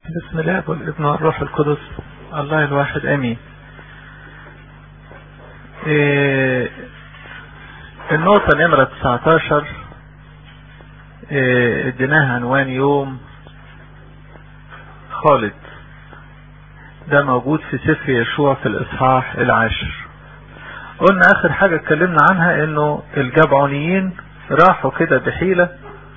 بسم الله والابن والروح القدس الله الواحد امين إيه النقطة نمرة 19 إيه اديناها عنوان يوم خالد ده موجود في سفر يشوع في الاصحاح العاشر قلنا اخر حاجة اتكلمنا عنها انه الجبعونيين راحوا كده بحيلة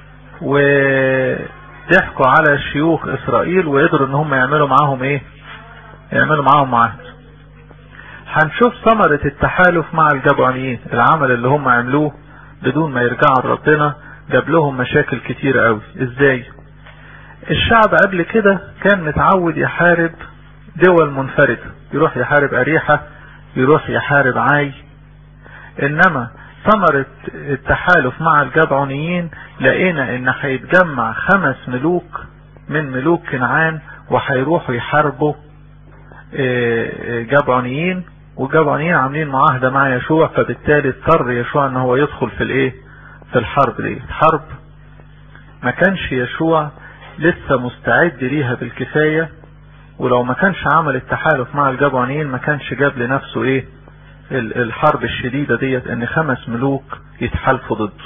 وضحكوا على شيوخ اسرائيل وقدروا ان هم يعملوا معاهم ايه يعملوا معاهم عهد هنشوف ثمرة التحالف مع الجبعونيين العمل اللي هم عملوه بدون ما يرجعوا لربنا جاب لهم مشاكل كتير قوي ازاي الشعب قبل كده كان متعود يحارب دول منفردة يروح يحارب اريحة يروح يحارب عاي انما ثمرة التحالف مع الجبعونيين لقينا ان هيتجمع خمس ملوك من ملوك كنعان وهيروحوا يحاربوا جبعونيين والجبعونيين عاملين معاهدة مع يشوع فبالتالي اضطر يشوع ان هو يدخل في الايه في الحرب دي حرب ما كانش يشوع لسه مستعد ليها بالكفاية ولو ما كانش عمل التحالف مع الجبعونيين ما كانش جاب لنفسه ايه الحرب الشديدة ديت ان خمس ملوك يتحالفوا ضده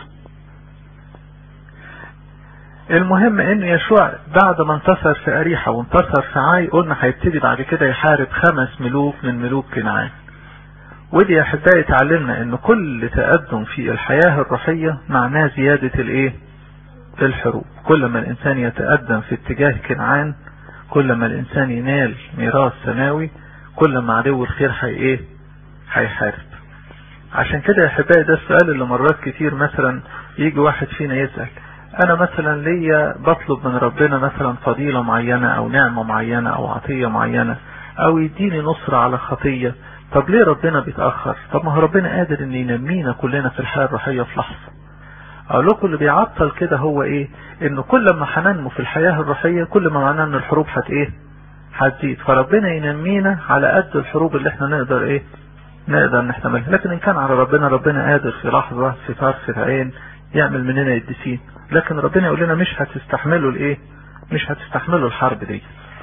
المهم ان يشوع بعد ما انتصر في اريحة وانتصر في عاي قلنا هيبتدي بعد كده يحارب خمس ملوك من ملوك كنعان ودي يا احبائي تعلمنا ان كل تقدم في الحياة الروحية معناه زيادة الايه الحروب كل ما الانسان يتقدم في اتجاه كنعان كل ما الانسان ينال ميراث سماوي كل ما عدو الخير هي ايه هيحارب عشان كده يا احبائي ده السؤال اللي مرات كتير مثلا يجي واحد فينا يسأل انا مثلا ليا بطلب من ربنا مثلا فضيلة معينة او نعمة معينة او عطية معينة او يديني نصرة على خطية طب ليه ربنا بيتأخر طب ما هو ربنا قادر ان ينمينا كلنا في الحياة الروحية في لحظة اقول لكم اللي بيعطل كده هو ايه انه كل ما هننمو في الحياة الروحية كل ما معناه ان الحروب هت ايه هتزيد فربنا ينمينا على قد الحروب اللي احنا نقدر ايه نقدر نحتملها لكن ان كان على ربنا ربنا قادر في لحظة في طرف عين يعمل مننا يدسين لكن ربنا يقول لنا مش هتستحملوا الايه مش هتستحملوا الحرب دي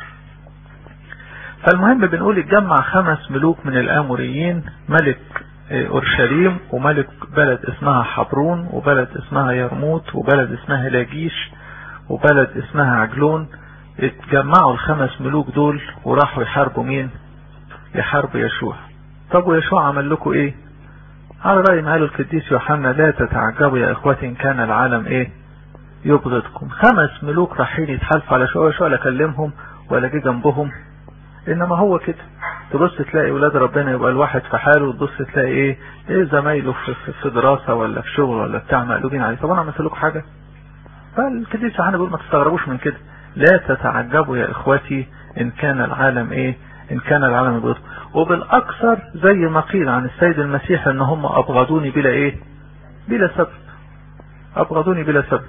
فالمهم بنقول اتجمع خمس ملوك من الاموريين ملك اورشليم وملك بلد اسمها حبرون وبلد اسمها يرموت وبلد اسمها لاجيش وبلد اسمها عجلون اتجمعوا الخمس ملوك دول وراحوا يحاربوا مين يحاربوا يشوع طب ويشوع عمل لكم ايه على رأي ما قاله القديس يوحنا لا تتعجبوا يا اخواتي ان كان العالم ايه يبغضكم خمس ملوك رايحين يتحالفوا على شوية شوية لا كلمهم ولا جه جنبهم انما هو كده تبص تلاقي ولاد ربنا يبقى الواحد في حاله وتبص تلاقي ايه ايه زمايله في, في, في دراسة ولا في شغل ولا بتاع مقلوبين عليه طب انا عملت لكم حاجة فالقديس يوحنا بيقول ما تستغربوش من كده لا تتعجبوا يا اخواتي ان كان العالم ايه ان كان العالم يبغضكم وبالاكثر زي ما قيل عن السيد المسيح ان هم ابغضوني بلا ايه بلا سبب ابغضوني بلا سبب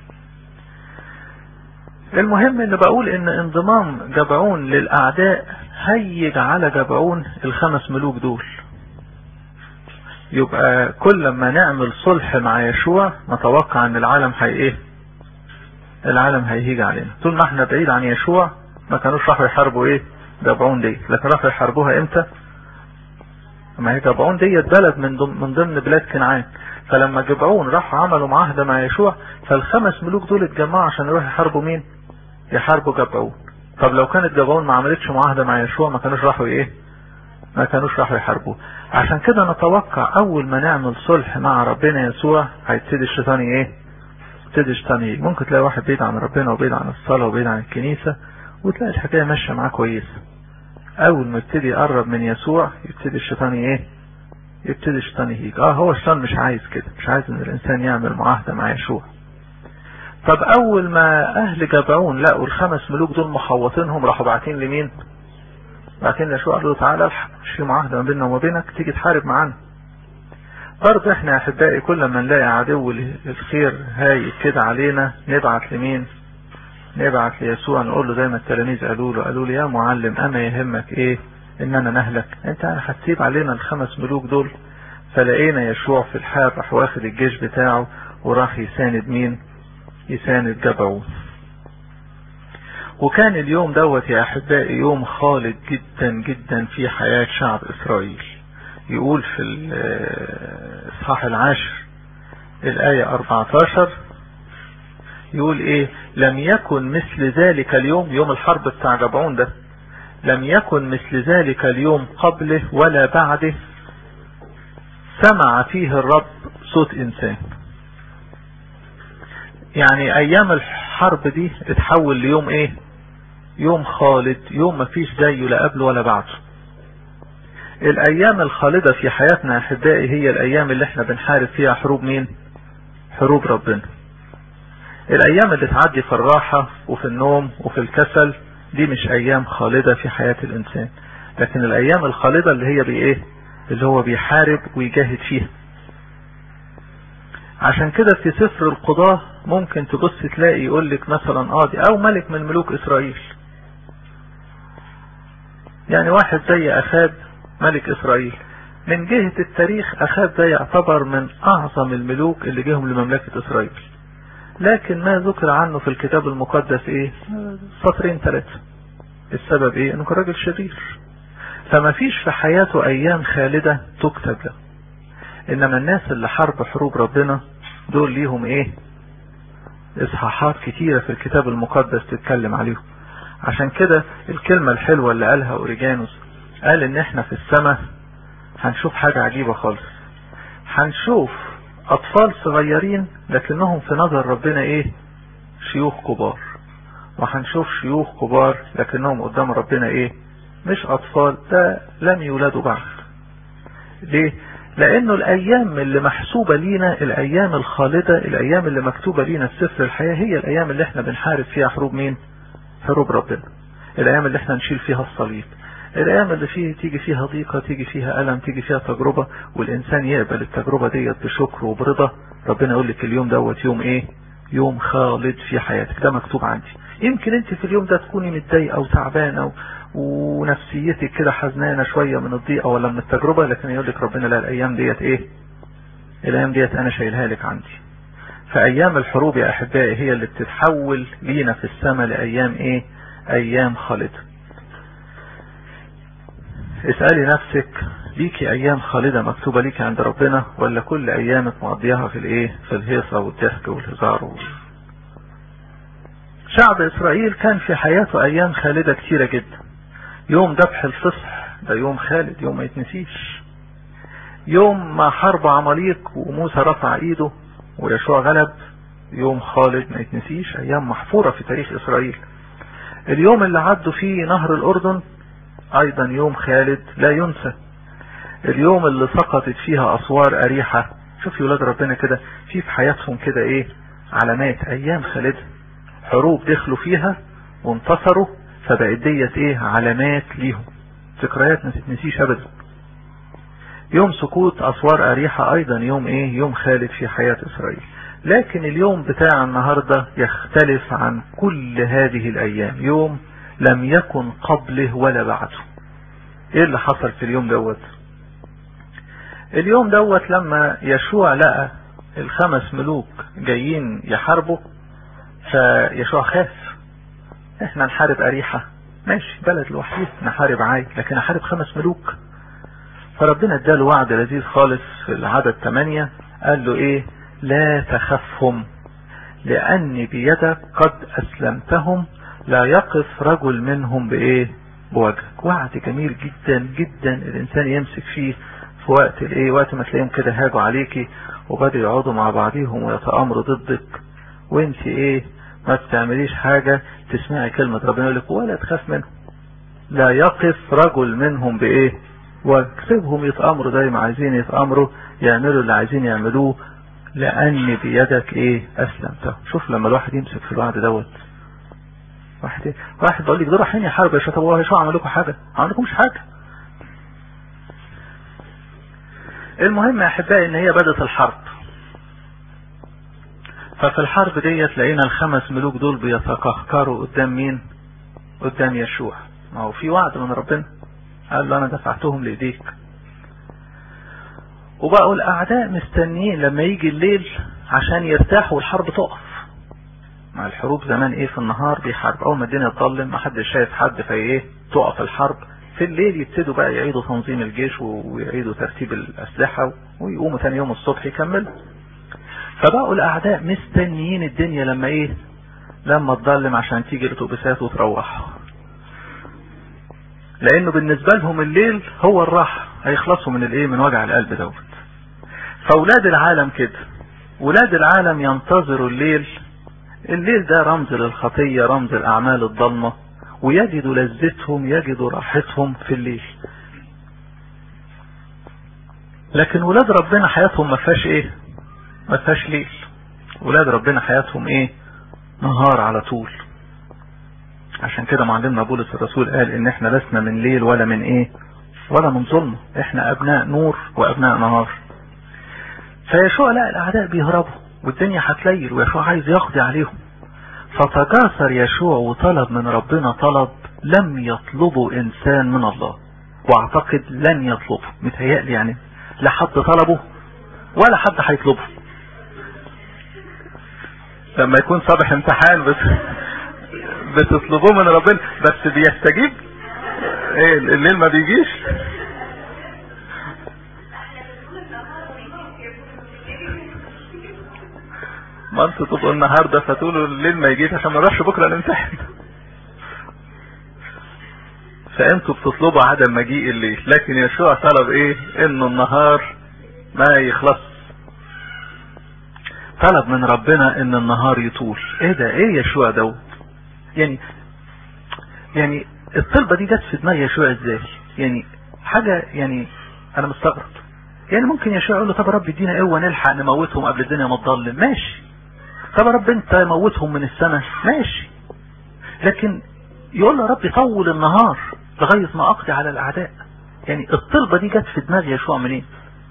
المهم ان بقول ان انضمام جبعون للاعداء هيج على جبعون الخمس ملوك دول يبقى كل ما نعمل صلح مع يشوع نتوقع ان العالم هي ايه العالم هيهيج علينا طول ما احنا بعيد عن يشوع ما كانوش راحوا يحاربوا ايه جبعون دي لكن راحوا يحاربوها امتى ما هي جبعون ديت بلد من ضمن من ضمن بلاد كنعان فلما جبعون راحوا عملوا معاهدة مع يشوع فالخمس ملوك دول اتجمعوا عشان يروحوا يحاربوا مين يحاربوا جبعون طب لو كانت جبعون ما عملتش معاهدة مع يشوع ما كانوش راحوا ايه ما كانوش راحوا يحاربوه عشان كده نتوقع اول ما نعمل صلح مع ربنا يسوع هيبتدي الشيطان ايه يبتدي الشيطان ايه ممكن تلاقي واحد بعيد عن ربنا وبعيد عن الصلاة وبعيد عن الكنيسة وتلاقي الحكاية ماشية معاه كويس اول ما يبتدي يقرب من يسوع يبتدي الشيطان ايه يبتدي الشيطان يهيج اه هو الشيطان مش عايز كده مش عايز ان الانسان يعمل معاهدة مع يشوع طب اول ما اهل جبعون لقوا الخمس ملوك دول محوطينهم راحوا باعتين لمين باعتين ليشوع قالوا له تعالى الحق مش في معاهدة ما بيننا وما بينك تيجي تحارب معانا برضه احنا يا احبائي كل ما نلاقي عدو الخير هاي كده علينا نبعت لمين نبعت ليسوع نقول له زي ما التلاميذ قالوا له قالوا له يا معلم اما يهمك ايه اننا نهلك انت هتسيب علينا الخمس ملوك دول فلقينا يشوع في الحال راح واخد الجيش بتاعه وراح يساند مين يساند جبعون وكان اليوم دوت يا احبائي يوم خالد جدا جدا في حياة شعب اسرائيل يقول في الاصحاح العاشر الاية 14 يقول ايه لم يكن مثل ذلك اليوم يوم الحرب بتاع جبعون ده لم يكن مثل ذلك اليوم قبله ولا بعده سمع فيه الرب صوت انسان يعني ايام الحرب دي اتحول ليوم ايه يوم خالد يوم ما فيش زيه لا قبله ولا بعده الايام الخالدة في حياتنا احبائي هي الايام اللي احنا بنحارب فيها حروب مين حروب ربنا الايام اللي تعدي في الراحة وفي النوم وفي الكسل دي مش ايام خالدة في حياة الانسان لكن الايام الخالدة اللي هي بايه اللي هو بيحارب ويجاهد فيها عشان كده في سفر القضاة ممكن تبص تلاقي يقول لك مثلا قاضي او ملك من ملوك اسرائيل يعني واحد زي اخاب ملك اسرائيل من جهة التاريخ اخاب ده يعتبر من اعظم الملوك اللي جيهم لمملكة اسرائيل لكن ما ذكر عنه في الكتاب المقدس ايه سطرين ثلاثة السبب ايه انه كان راجل شرير فما فيش في حياته ايام خالدة تكتب له انما الناس اللي حرب حروب ربنا دول ليهم ايه اصحاحات كتيرة في الكتاب المقدس تتكلم عليهم عشان كده الكلمة الحلوة اللي قالها اوريجانوس قال ان احنا في السماء هنشوف حاجة عجيبة خالص هنشوف اطفال صغيرين لكنهم في نظر ربنا ايه شيوخ كبار وهنشوف شيوخ كبار لكنهم قدام ربنا ايه مش اطفال ده لم يولدوا بعد ليه لانه الايام اللي محسوبة لينا الايام الخالدة الايام اللي مكتوبة لينا في سفر الحياة هي الايام اللي احنا بنحارب فيها حروب مين حروب ربنا الايام اللي احنا نشيل فيها الصليب الايام اللي فيه تيجي فيها ضيقة تيجي فيها الم تيجي فيها تجربة والانسان يقبل التجربة ديت بشكر وبرضا ربنا يقول لك اليوم دوت يوم ايه يوم خالد في حياتك ده مكتوب عندي يمكن انت في اليوم ده تكوني متضايقه وتعبانه ونفسيتك كده حزنانه شويه من الضيقه ولا من التجربه لكن يقول لك ربنا لا الايام ديت ايه الايام ديت انا شايلها لك عندي فايام الحروب يا احبائي هي اللي بتتحول لينا في السماء لايام ايه ايام خالده اسألي نفسك ليكي ايام خالدة مكتوبة ليكي عند ربنا ولا كل ايامك مقضيها في الايه في الهيصة والضحك والهزار و... شعب اسرائيل كان في حياته ايام خالدة كتيرة جدا يوم ذبح الفصح ده يوم خالد يوم ما يتنسيش يوم ما حرب عماليق وموسى رفع ايده ويشوع غلب يوم خالد ما يتنسيش ايام محفورة في تاريخ اسرائيل اليوم اللي عدوا فيه نهر الاردن ايضا يوم خالد لا ينسى اليوم اللي سقطت فيها اسوار اريحة شوف ولاد ربنا كده في في حياتهم كده ايه علامات ايام خالدة حروب دخلوا فيها وانتصروا فبقت ديت ايه علامات ليهم ذكريات ما تتنسيش ابدا يوم سقوط اسوار اريحة ايضا يوم ايه يوم خالد في حياة اسرائيل لكن اليوم بتاع النهاردة يختلف عن كل هذه الايام يوم لم يكن قبله ولا بعده ايه اللي حصل في اليوم دوت اليوم دوت لما يشوع لقى الخمس ملوك جايين يحاربوا فيشوع خاف احنا نحارب اريحة ماشي بلد لوحدي نحارب عاي لكن احارب خمس ملوك فربنا اداله وعد لذيذ خالص في العدد 8 قال له ايه لا تخفهم لاني بيدك قد اسلمتهم لا يقف رجل منهم بايه بوجهك وعد جميل جدا جدا الانسان يمسك فيه في وقت الايه وقت ما تلاقيهم كده هاجوا عليكي وبدأوا يقعدوا مع بعضيهم ويتآمروا ضدك وانت ايه ما بتعمليش حاجة تسمعي كلمة ربنا يقول لك ولا تخاف منهم لا يقف رجل منهم بايه واكسبهم يتأمروا زي ما عايزين يتأمروا يعملوا اللي عايزين يعملوه لأن بيدك ايه اسلمته شوف لما الواحد يمسك في الوعد دوت واحد واحد بقول لك دول رايحين يحاربوا يا شباب والله شو عمل لكم حاجه ما عملكمش حاجه المهم يا احبائي ان هي بدت الحرب ففي الحرب ديت لقينا الخمس ملوك دول بيتقهقروا قدام مين قدام يشوع ما هو في وعد من ربنا قال له انا دفعتهم لايديك وبقوا الاعداء مستنيين لما يجي الليل عشان يرتاحوا والحرب تقف مع الحروب زمان ايه في النهار بيحارب اول ما الدنيا تظلم ما حدش شايف حد في ايه تقف الحرب في الليل يبتدوا بقى يعيدوا تنظيم الجيش ويعيدوا ترتيب الاسلحة ويقوموا تاني يوم الصبح يكملوا فبقوا الاعداء مستنيين الدنيا لما ايه لما تظلم عشان تيجي الاتوبيسات وتروحوا لانه بالنسبة لهم الليل هو الراحة هيخلصوا من الايه من وجع القلب دوت فاولاد العالم كده ولاد العالم ينتظروا الليل الليل ده رمز للخطية رمز الاعمال الضلمة ويجدوا لذتهم يجدوا راحتهم في الليل لكن ولاد ربنا حياتهم ما فيهاش ايه ما فيهاش ليل ولاد ربنا حياتهم ايه نهار على طول عشان كده معلمنا بولس الرسول قال ان احنا لسنا من ليل ولا من ايه ولا من ظلمة احنا ابناء نور وابناء نهار فيشوع لا الاعداء بيهربوا والدنيا هتليل ويشوع عايز يقضي عليهم فتجاسر يشوع وطلب من ربنا طلب لم يطلبه انسان من الله واعتقد لن يطلبه متهيألي يعني لا حد طلبه ولا حد هيطلبه لما يكون صباح امتحان بس بتطلبوه من ربنا بس بيستجيب ايه الليل ما بيجيش ما انتوا تبقوا النهارده فتقولوا الليل ما يجيش عشان ما نروحش بكره نمتحن فانتوا بتطلبوا عدم مجيء الليل لكن يشوع طلب ايه انه النهار ما يخلص طلب من ربنا ان النهار يطول ايه ده ايه يشوع دوت يعني يعني الطلبة دي جت في دماغ يشوع ازاي يعني حاجة يعني انا مستغرب يعني ممكن يشوع يقول له طب يا رب ادينا قوه نلحق نموتهم قبل الدنيا ما تضلم ماشي طب يا رب انت موتهم من السنة ماشي لكن يقول له يا رب طول النهار لغاية ما اقضي على الاعداء يعني الطلبة دي جت في دماغ يشوع منين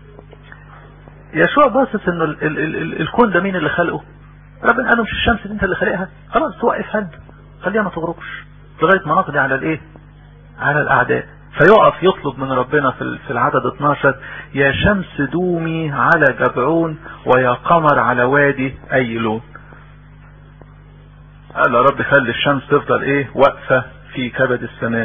يشوع باصص انه ال ال ال ال الكون ده مين اللي خلقه ربنا قال له مش الشمس دي انت اللي خلقها خلاص توقف هد خليها ما تغربش لغاية ما نقضي على الايه على الاعداء فيقف يطلب من ربنا في في العدد 12 يا شمس دومي على جبعون ويا قمر على وادي ايلون قال يا رب خلي الشمس تفضل ايه واقفة في كبد السماء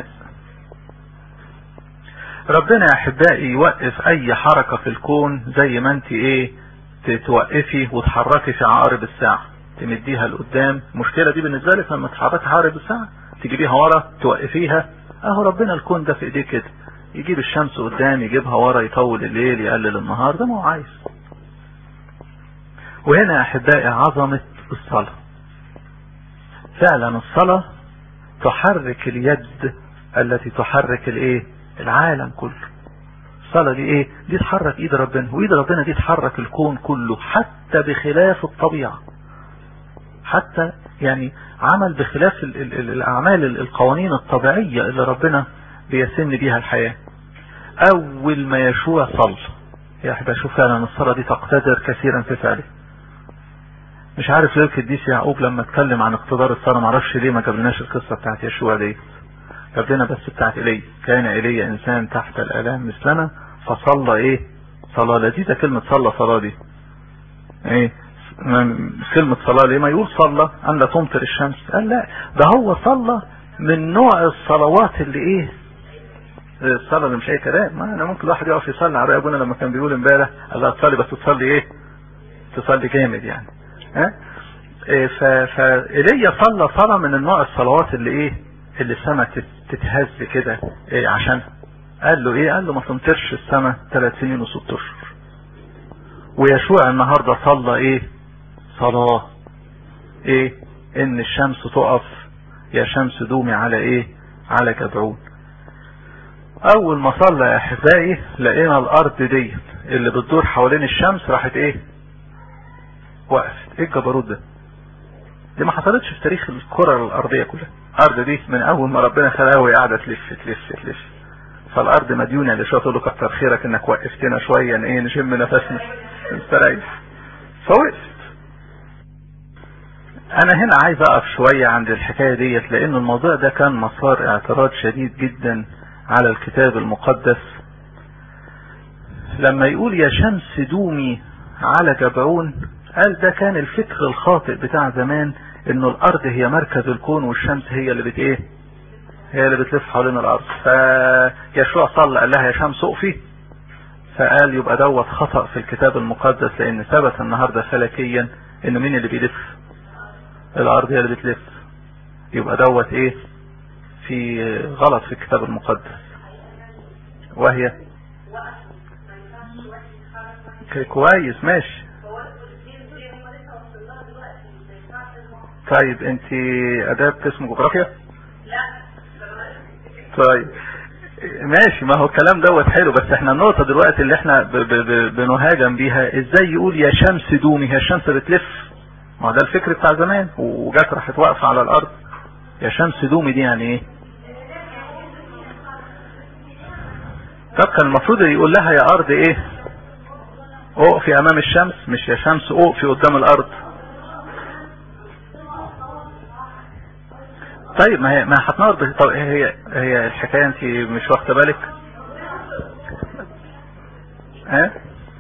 ربنا يا احبائي يوقف اي حركة في الكون زي ما انت ايه توقفي وتحركي في عقارب الساعة تمديها لقدام المشكلة دي بالنسبة لك لما تحركي عقارب الساعة تجيبيها ورا توقفيها اهو ربنا الكون ده في ايديه كده يجيب الشمس قدام يجيبها ورا يطول الليل يقلل النهار ده ما هو عايز وهنا يا احبائي عظمة الصلاة فعلا الصلاة تحرك اليد التي تحرك الايه العالم كله الصلاة دي ايه دي تحرك ايد ربنا وايد ربنا دي تحرك الكون كله حتى بخلاف الطبيعة حتى يعني عمل بخلاف ال ال ال الاعمال القوانين الطبيعية اللي ربنا بيسن بيها الحياة اول ما يشوع صلى يا احبائي شوف فعلا الصلاة دي تقتدر كثيرا في فعله مش عارف ليه القديس يعقوب لما اتكلم عن اقتدار الصلاة معرفش ليه ما جابلناش القصة بتاعت يشوع دي جاب لنا بس بتاعت ايليا كان ايليا انسان تحت الالام مثلنا فصلى ايه صلاة لذيذة كلمة صلى صلاة دي ايه كلمة صلاة ليه ما يقول صلى ان لا تمطر الشمس قال لا ده هو صلى من نوع الصلوات اللي ايه الصلاة اللي مش اي كلام ما انا ممكن الواحد يقف يصلي على ابونا لما كان بيقول امبارح قال لا تصلي بس تصلي ايه تصلي جامد يعني ها إيه فإيليا صلى صلاة من النوع الصلوات اللي ايه اللي السماء تتهز كده إيه عشان قال له ايه قال له ما تمطرش السماء ثلاث سنين وست اشهر ويشوع النهارده صلى ايه صلاة ايه ان الشمس تقف يا شمس دومي على ايه على جبعون اول ما صلى يا احبائي لقينا الارض ديت اللي بتدور حوالين الشمس راحت ايه وقفت ايه الجبروت ده دي ما حصلتش في تاريخ الكرة الارضية كلها الارض دي من اول ما ربنا خلقها وهي قاعدة تلف تلف تلف فالارض مديونة اللي شوية تقول له كتر خيرك انك وقفتنا شوية ايه نشم نفسنا نستريح فوقفت انا هنا عايز اقف شوية عند الحكاية ديت لان الموضوع ده كان مسار اعتراض شديد جدا على الكتاب المقدس لما يقول يا شمس دومي على جبعون قال ده كان الفكر الخاطئ بتاع زمان انه الارض هي مركز الكون والشمس هي اللي بت ايه هي اللي بتلف حوالين الارض فيشوع صلى قال لها يا شمس اقفي فقال يبقى دوت خطأ في الكتاب المقدس لان ثبت النهاردة فلكيا ان مين اللي بيلف الارض هي اللي بتلف يبقى دوت ايه في غلط في الكتاب المقدس وهي كويس ماشي طيب انت اداب قسم جغرافيا طيب ماشي ما هو الكلام دوت حلو بس احنا النقطة دلوقتي اللي احنا ب ب ب بنهاجم بيها ازاي يقول يا شمس دومي هي الشمس بتلف ما هو ده الفكر بتاع زمان وجات راحت واقفة على الارض يا شمس دومي دي يعني ايه طب كان المفروض يقول لها يا ارض ايه اقفي امام الشمس مش يا شمس اقفي قدام الارض طيب ما هي ما هتنور طب هي هي الحكايه انت مش واخده بالك ها أه؟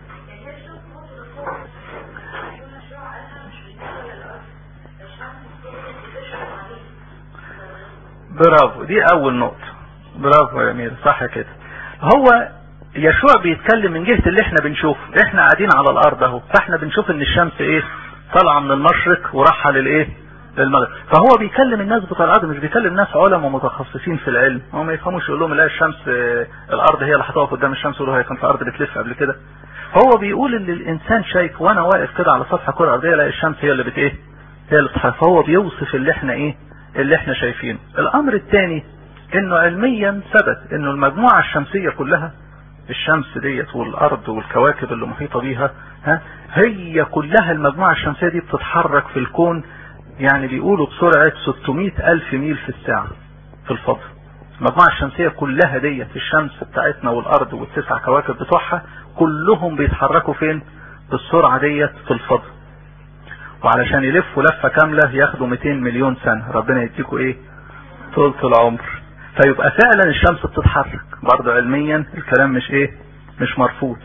برافو دي اول نقطه برافو يا امير صح كده هو يشوع بيتكلم من جهه اللي احنا بنشوفه احنا قاعدين على الارض اهو فاحنا بنشوف ان الشمس ايه طالعه من المشرق وراحه للايه للمغرب فهو بيكلم الناس بتوع الارض مش بيكلم ناس علماء متخصصين في العلم هم ما يفهموش يقول لهم لا الشمس الارض هي اللي هتقف قدام الشمس يقولوا هي كانت الارض بتلف قبل كده هو بيقول ان الانسان شايف وانا واقف كده على سطح الكره الارضيه لا الشمس هي اللي بت ايه هي اللي بتحرك فهو بيوصف اللي احنا ايه اللي احنا شايفينه الامر الثاني انه علميا ثبت انه المجموعه الشمسيه كلها الشمس ديت والارض والكواكب اللي محيطه بيها ها هي كلها المجموعه الشمسيه دي بتتحرك في الكون يعني بيقولوا بسرعة 600 ألف ميل في الساعة في الفضاء المجموعة الشمسية كلها ديت الشمس بتاعتنا والأرض والتسع كواكب بتوعها كلهم بيتحركوا فين بالسرعة ديت في الفضاء وعلشان يلفوا لفة كاملة ياخدوا 200 مليون سنة ربنا يديكوا ايه طولة العمر فيبقى فعلا الشمس بتتحرك برضه علميا الكلام مش ايه مش مرفوض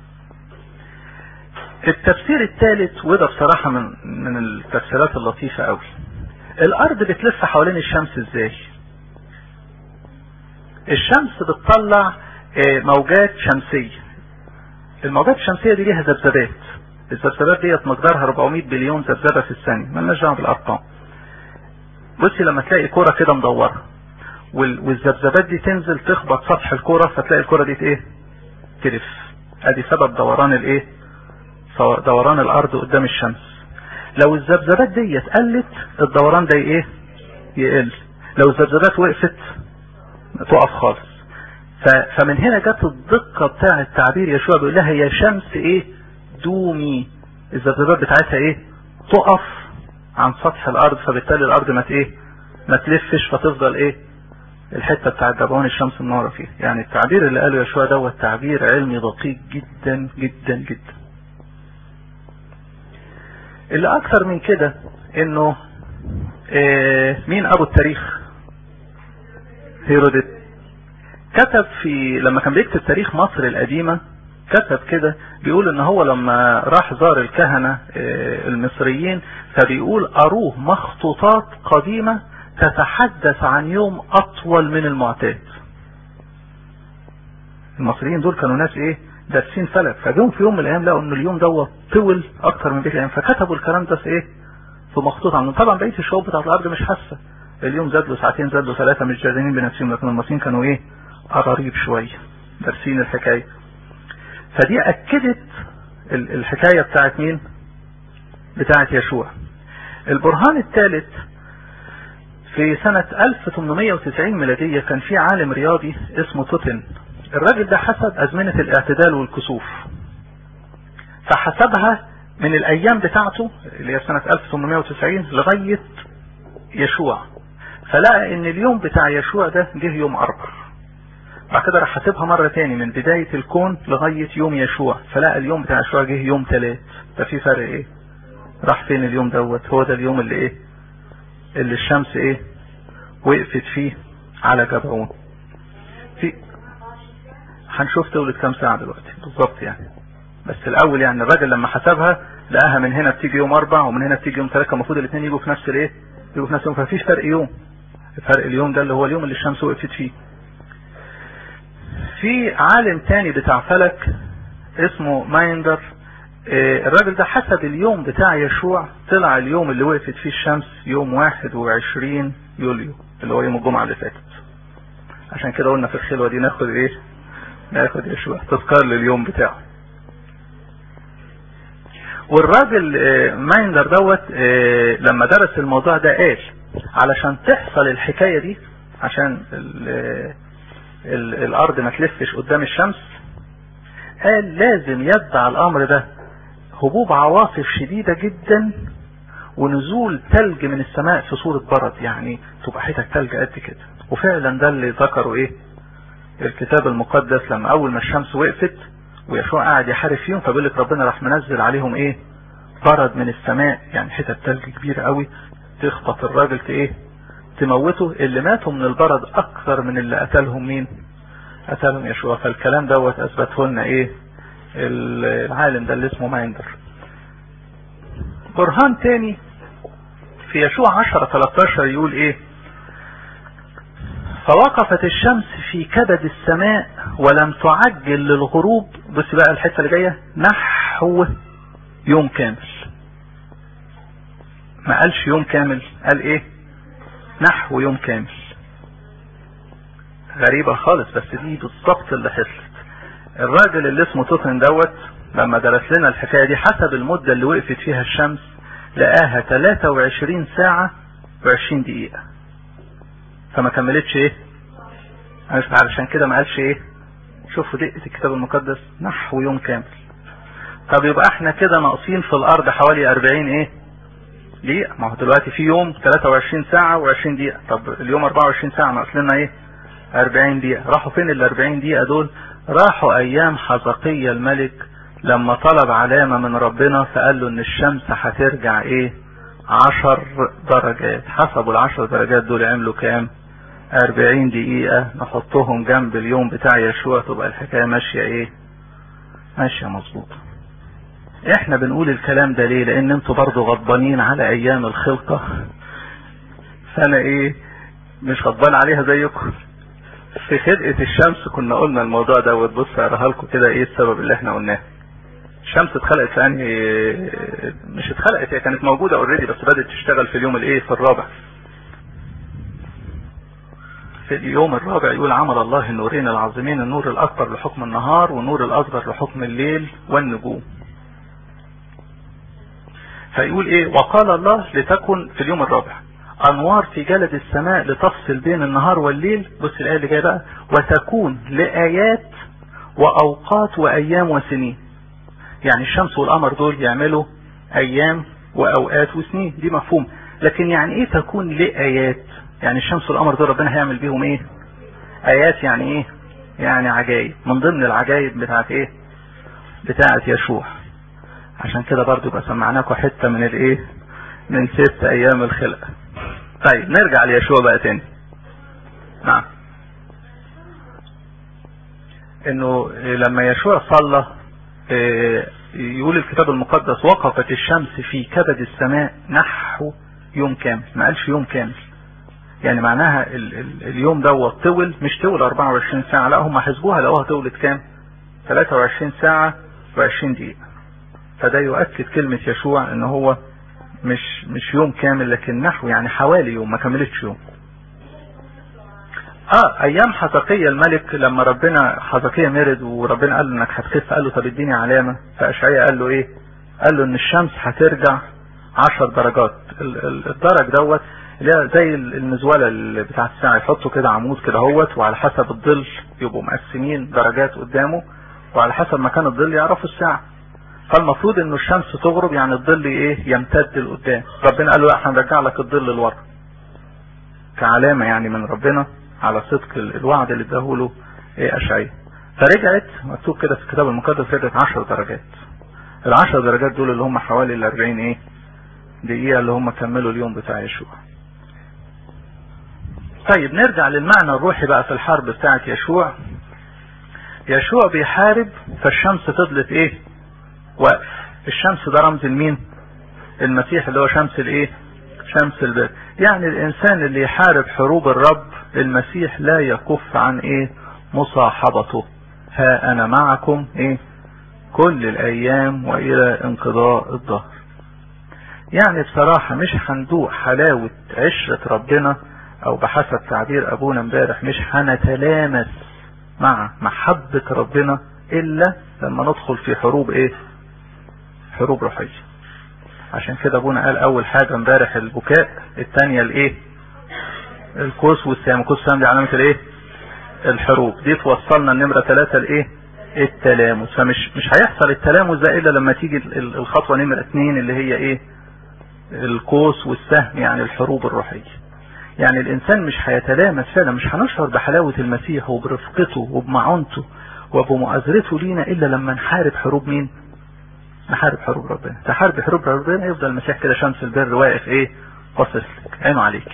التفسير الثالث وده بصراحة من من التفسيرات اللطيفة قوي الارض بتلف حوالين الشمس ازاي الشمس بتطلع موجات شمسية الموجات الشمسية دي ليها ذبذبات الذبذبات ديت مقدارها 400 بليون ذبذبة في الثانية مالناش دعوة بالارقام بصي لما تلاقي كرة كده مدورة والذبذبات دي تنزل تخبط سطح الكرة فتلاقي الكرة دي ايه تلف ادي سبب دوران الايه دوران الارض قدام الشمس لو الذبذبات ديت قلت الدوران ده ايه يقل لو الذبذبات وقفت تقف خالص فمن هنا جت الدقة بتاع التعبير يشوع بيقول لها يا شمس ايه دومي الذبذبات بتاعتها ايه تقف عن سطح الارض فبالتالي الارض ما ايه ما تلفش فتفضل ايه الحتة بتاعت دبعون الشمس منورة فيها يعني التعبير اللي قاله يشوع دوت تعبير علمي دقيق جدا جدا جدا اللي اكثر من كده انه إيه مين ابو التاريخ هيروديت كتب في لما كان بيكتب تاريخ مصر القديمة كتب كده بيقول ان هو لما راح زار الكهنة إيه المصريين فبيقول اروه مخطوطات قديمة تتحدث عن يوم اطول من المعتاد المصريين دول كانوا ناس ايه دارسين فلك فجم في يوم من الايام لقوا ان اليوم دوت طول اكتر من بقيه الايام فكتبوا الكلام ده في ايه في مخطوط عنهم طبعا بقيه الشعوب بتاعت الارض مش حاسه اليوم زاد له ساعتين زاد له ثلاثه مش جادين بنفسهم لكن المصريين كانوا ايه قراريب شويه دارسين الحكايه فدي اكدت الحكايه بتاعت مين بتاعت يشوع البرهان الثالث في سنة 1890 ميلادية كان في عالم رياضي اسمه توتن الراجل ده حسب أزمنة الاعتدال والكسوف فحسبها من الأيام بتاعته اللي هي سنة 1890 لغاية يشوع فلقى ان اليوم بتاع يشوع ده جه يوم أربع بعد كده راح حاسبها مرة تاني من بداية الكون لغاية يوم يشوع فلقى اليوم بتاع يشوع جه يوم تلات ده في فرق ايه راح فين اليوم دوت هو ده اليوم اللي ايه اللي الشمس ايه وقفت فيه على جبعون في هنشوف تولد كام ساعة دلوقتي بالظبط يعني بس الاول يعني الراجل لما حسبها لقاها من هنا بتيجي يوم اربع ومن هنا بتيجي يوم ثلاثة المفروض الاثنين يجوا في نفس الايه يجوا في نفس اليوم فمفيش فرق يوم فرق اليوم ده اللي هو اليوم اللي الشمس وقفت فيه في عالم تاني بتاع فلك اسمه مايندر الراجل ده حسب اليوم بتاع يشوع طلع اليوم اللي وقفت فيه الشمس يوم 21 يوليو اللي هو يوم الجمعة اللي فاتت عشان كده قلنا في الخلوة دي ناخد ايه ناخد يشوع تذكار لليوم بتاعه والراجل مايندر دوت لما درس الموضوع ده قال علشان تحصل الحكاية دي عشان ال ال الارض ما تلفش قدام الشمس قال لازم يتبع الامر ده هبوب عواصف شديدة جدا ونزول تلج من السماء في صورة برد يعني تبقى حتة تلج قد كده وفعلا ده اللي ذكره ايه الكتاب المقدس لما اول ما الشمس وقفت ويشوع قاعد يحارب فيهم فبيقول لك ربنا راح منزل عليهم ايه برد من السماء يعني حتة تلج كبيرة قوي تخبط الراجل ايه تموته اللي ماتوا من البرد اكثر من اللي قتلهم مين قتلهم يشوع فالكلام دوت اثبته لنا ايه العالم ده اللي اسمه مايندر برهان تاني في يشوع 10 13 يقول ايه فوقفت الشمس في كبد السماء ولم تعجل للغروب بص بقى الحته اللي جايه نحو يوم كامل ما قالش يوم كامل قال ايه نحو يوم كامل غريبة خالص بس دي بالظبط اللي حصلت الراجل اللي اسمه توتن دوت لما درس لنا الحكاية دي حسب المدة اللي وقفت فيها الشمس لقاها 23 ساعة و20 دقيقة فما كملتش ايه علشان كده ما قالش ايه شوفوا دقة الكتاب المقدس نحو يوم كامل طب يبقى احنا كده ناقصين في الارض حوالي 40 ايه دقيقة ما هو دلوقتي في يوم 23 ساعة و20 دقيقة طب اليوم 24 ساعة ناقص لنا ايه 40 دقيقة راحوا فين ال 40 دقيقة دول راحوا ايام حزقية الملك لما طلب علامة من ربنا فقال له ان الشمس هترجع ايه عشر درجات حسبوا العشر درجات دول عملوا كام اربعين دقيقة نحطهم جنب اليوم بتاع يشوع تبقى الحكاية ماشية ايه ماشية مظبوطة احنا بنقول الكلام ده ليه لان انتوا برضو غضبانين على ايام الخلقة فانا ايه مش غضبان عليها زيكم في خلقة الشمس كنا قلنا الموضوع ده وتبص اقراها لكم كده ايه السبب اللي احنا قلناه الشمس اتخلقت في انهي مش اتخلقت هي كانت موجودة اوريدي بس بدأت تشتغل في اليوم الايه في الرابع في اليوم الرابع يقول عمل الله النورين العظيمين النور الاكبر لحكم النهار والنور الاصغر لحكم الليل والنجوم فيقول ايه وقال الله لتكن في اليوم الرابع انوار في جلد السماء لتفصل بين النهار والليل بص الايه اللي جايه بقى وتكون لايات واوقات وايام وسنين يعني الشمس والقمر دول يعملوا ايام واوقات وسنين دي مفهوم لكن يعني ايه تكون لايات يعني الشمس والقمر دول ربنا هيعمل بيهم ايه ايات يعني ايه يعني عجائب من ضمن العجائب بتاعت ايه بتاعت يشوع عشان كده برضو يبقى سمعناكم حته من الايه من ست ايام الخلقه طيب نرجع ليشوع بقى تاني نعم انه لما يشوع صلى يقول الكتاب المقدس وقفت الشمس في كبد السماء نحو يوم كامل ما قالش يوم كامل يعني معناها ال ال اليوم دوت طول مش طول 24 ساعة لا هم حسبوها لقوها طولت كام 23 ساعة و20 دقيقة فده يؤكد كلمة يشوع ان هو مش مش يوم كامل لكن نحو يعني حوالي يوم ما كملتش يوم اه ايام حزقية الملك لما ربنا حزقية مرض وربنا قال له انك هتخف قال له طب اديني علامة فاشعياء قال له ايه قال له ان الشمس هترجع عشر درجات الدرج دوت اللي هي زي المزوله اللي بتاعت الساعه يحطوا كده عمود كده اهوت وعلى حسب الظل يبقوا مقسمين درجات قدامه وعلى حسب مكان الظل يعرفوا الساعه فالمفروض انه الشمس تغرب يعني الظل ايه يمتد لقدام ربنا قال له لا هنرجع لك الظل لورا كعلامه يعني من ربنا على صدق الوعد اللي اداهوله ايه اشعياء فرجعت مكتوب كده في الكتاب المقدس رجعت 10 درجات العشر درجات دول اللي هم حوالي ال 40 ايه دقيقة اللي هم كملوا اليوم بتاع يشوع طيب نرجع للمعنى الروحي بقى في الحرب بتاعت يشوع يشوع بيحارب فالشمس فضلت ايه وقف الشمس ده رمز لمين المسيح اللي هو شمس الايه شمس البر يعني الانسان اللي يحارب حروب الرب المسيح لا يكف عن ايه مصاحبته ها انا معكم ايه كل الايام والى انقضاء الظهر يعني بصراحة مش هندوق حلاوة عشرة ربنا او بحسب تعبير ابونا امبارح مش هنتلامس مع محبة ربنا الا لما ندخل في حروب ايه حروب روحية عشان كده ابونا قال اول حاجة امبارح البكاء الثانية الايه الكوس والسام الكوس والسام دي علامة الايه الحروب دي توصلنا النمرة ثلاثة الايه التلامس فمش مش هيحصل التلامس ده الا لما تيجي الخطوة نمرة اثنين اللي هي ايه القوس والسهم يعني الحروب الروحية يعني الانسان مش هيتلامس فعلا مش هنشعر بحلاوة المسيح وبرفقته وبمعونته وبمؤازرته لينا الا لما نحارب حروب مين نحارب حروب ربنا تحارب حروب ربنا يفضل المسيح كده شمس البر واقف ايه باصص لك عينه عليك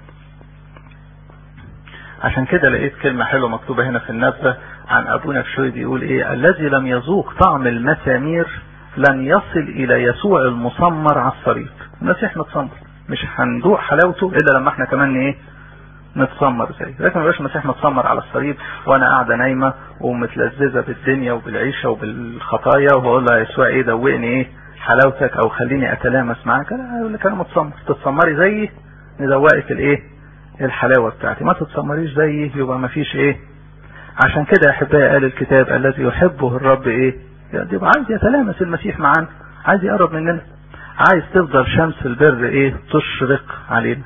عشان كده لقيت كلمة حلوة مكتوبة هنا في النبذة عن ابونا بشوي بيقول ايه الذي لم يذوق طعم المسامير لن يصل الى يسوع المسمر على الصليب المسيح متسمر مش هندوق حلاوته الا لما احنا كمان ايه نتسمر زي لكن ما يبقاش المسيح متسمر على الصليب وانا قاعده نايمه ومتلذذه بالدنيا وبالعيشه وبالخطايا وبقول له يا يسوع ايه دوقني ايه حلاوتك او خليني اتلامس معاك لا يقول لك انا متسمر تتسمري زيي ندوقك الايه الحلاوه بتاعتي ما تتسمريش زيي يبقى ما فيش ايه عشان كده يا احبائي قال الكتاب الذي يحبه الرب ايه يبقى عايز يتلامس المسيح معانا عايز يقرب مننا عايز تفضل شمس البر ايه تشرق علينا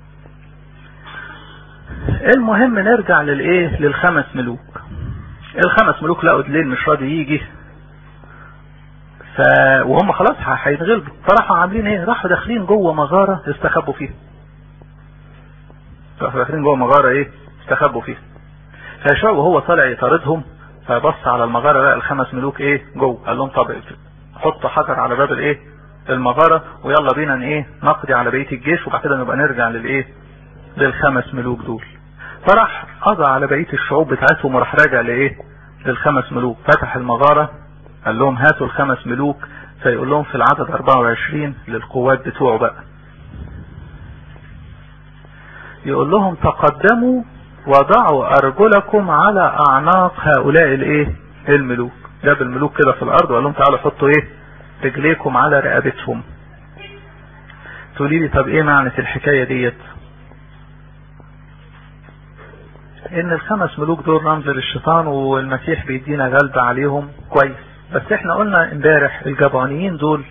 المهم نرجع للايه للخمس ملوك الخمس ملوك لقوا الليل مش راضي يجي ف وهم خلاص هيتغلبوا فراحوا عاملين ايه راحوا داخلين جوه مغاره استخبوا فيها راحوا داخلين جوه مغاره ايه استخبوا فيها فيشوع وهو طالع يطاردهم فبص على المغاره لقى الخمس ملوك ايه جوه قال لهم طب حطوا حجر على باب الايه المغاره ويلا بينا ايه نقضي على بقيه الجيش وبعد كده نبقى نرجع للايه للخمس ملوك دول فراح قضى على بقيه الشعوب بتاعتهم وراح راجع لايه للخمس ملوك فتح المغاره قال لهم هاتوا الخمس ملوك فيقول لهم في العدد 24 للقوات بتوعه بقى يقول لهم تقدموا وضعوا ارجلكم على اعناق هؤلاء الايه الملوك جاب الملوك كده في الارض وقال لهم تعالوا حطوا ايه رجليكم على رقبتهم تقولي لي طب ايه معنى الحكاية ديت ان الخمس ملوك دول رمز للشيطان والمسيح بيدينا غلبة عليهم كويس بس احنا قلنا امبارح الجبانيين دول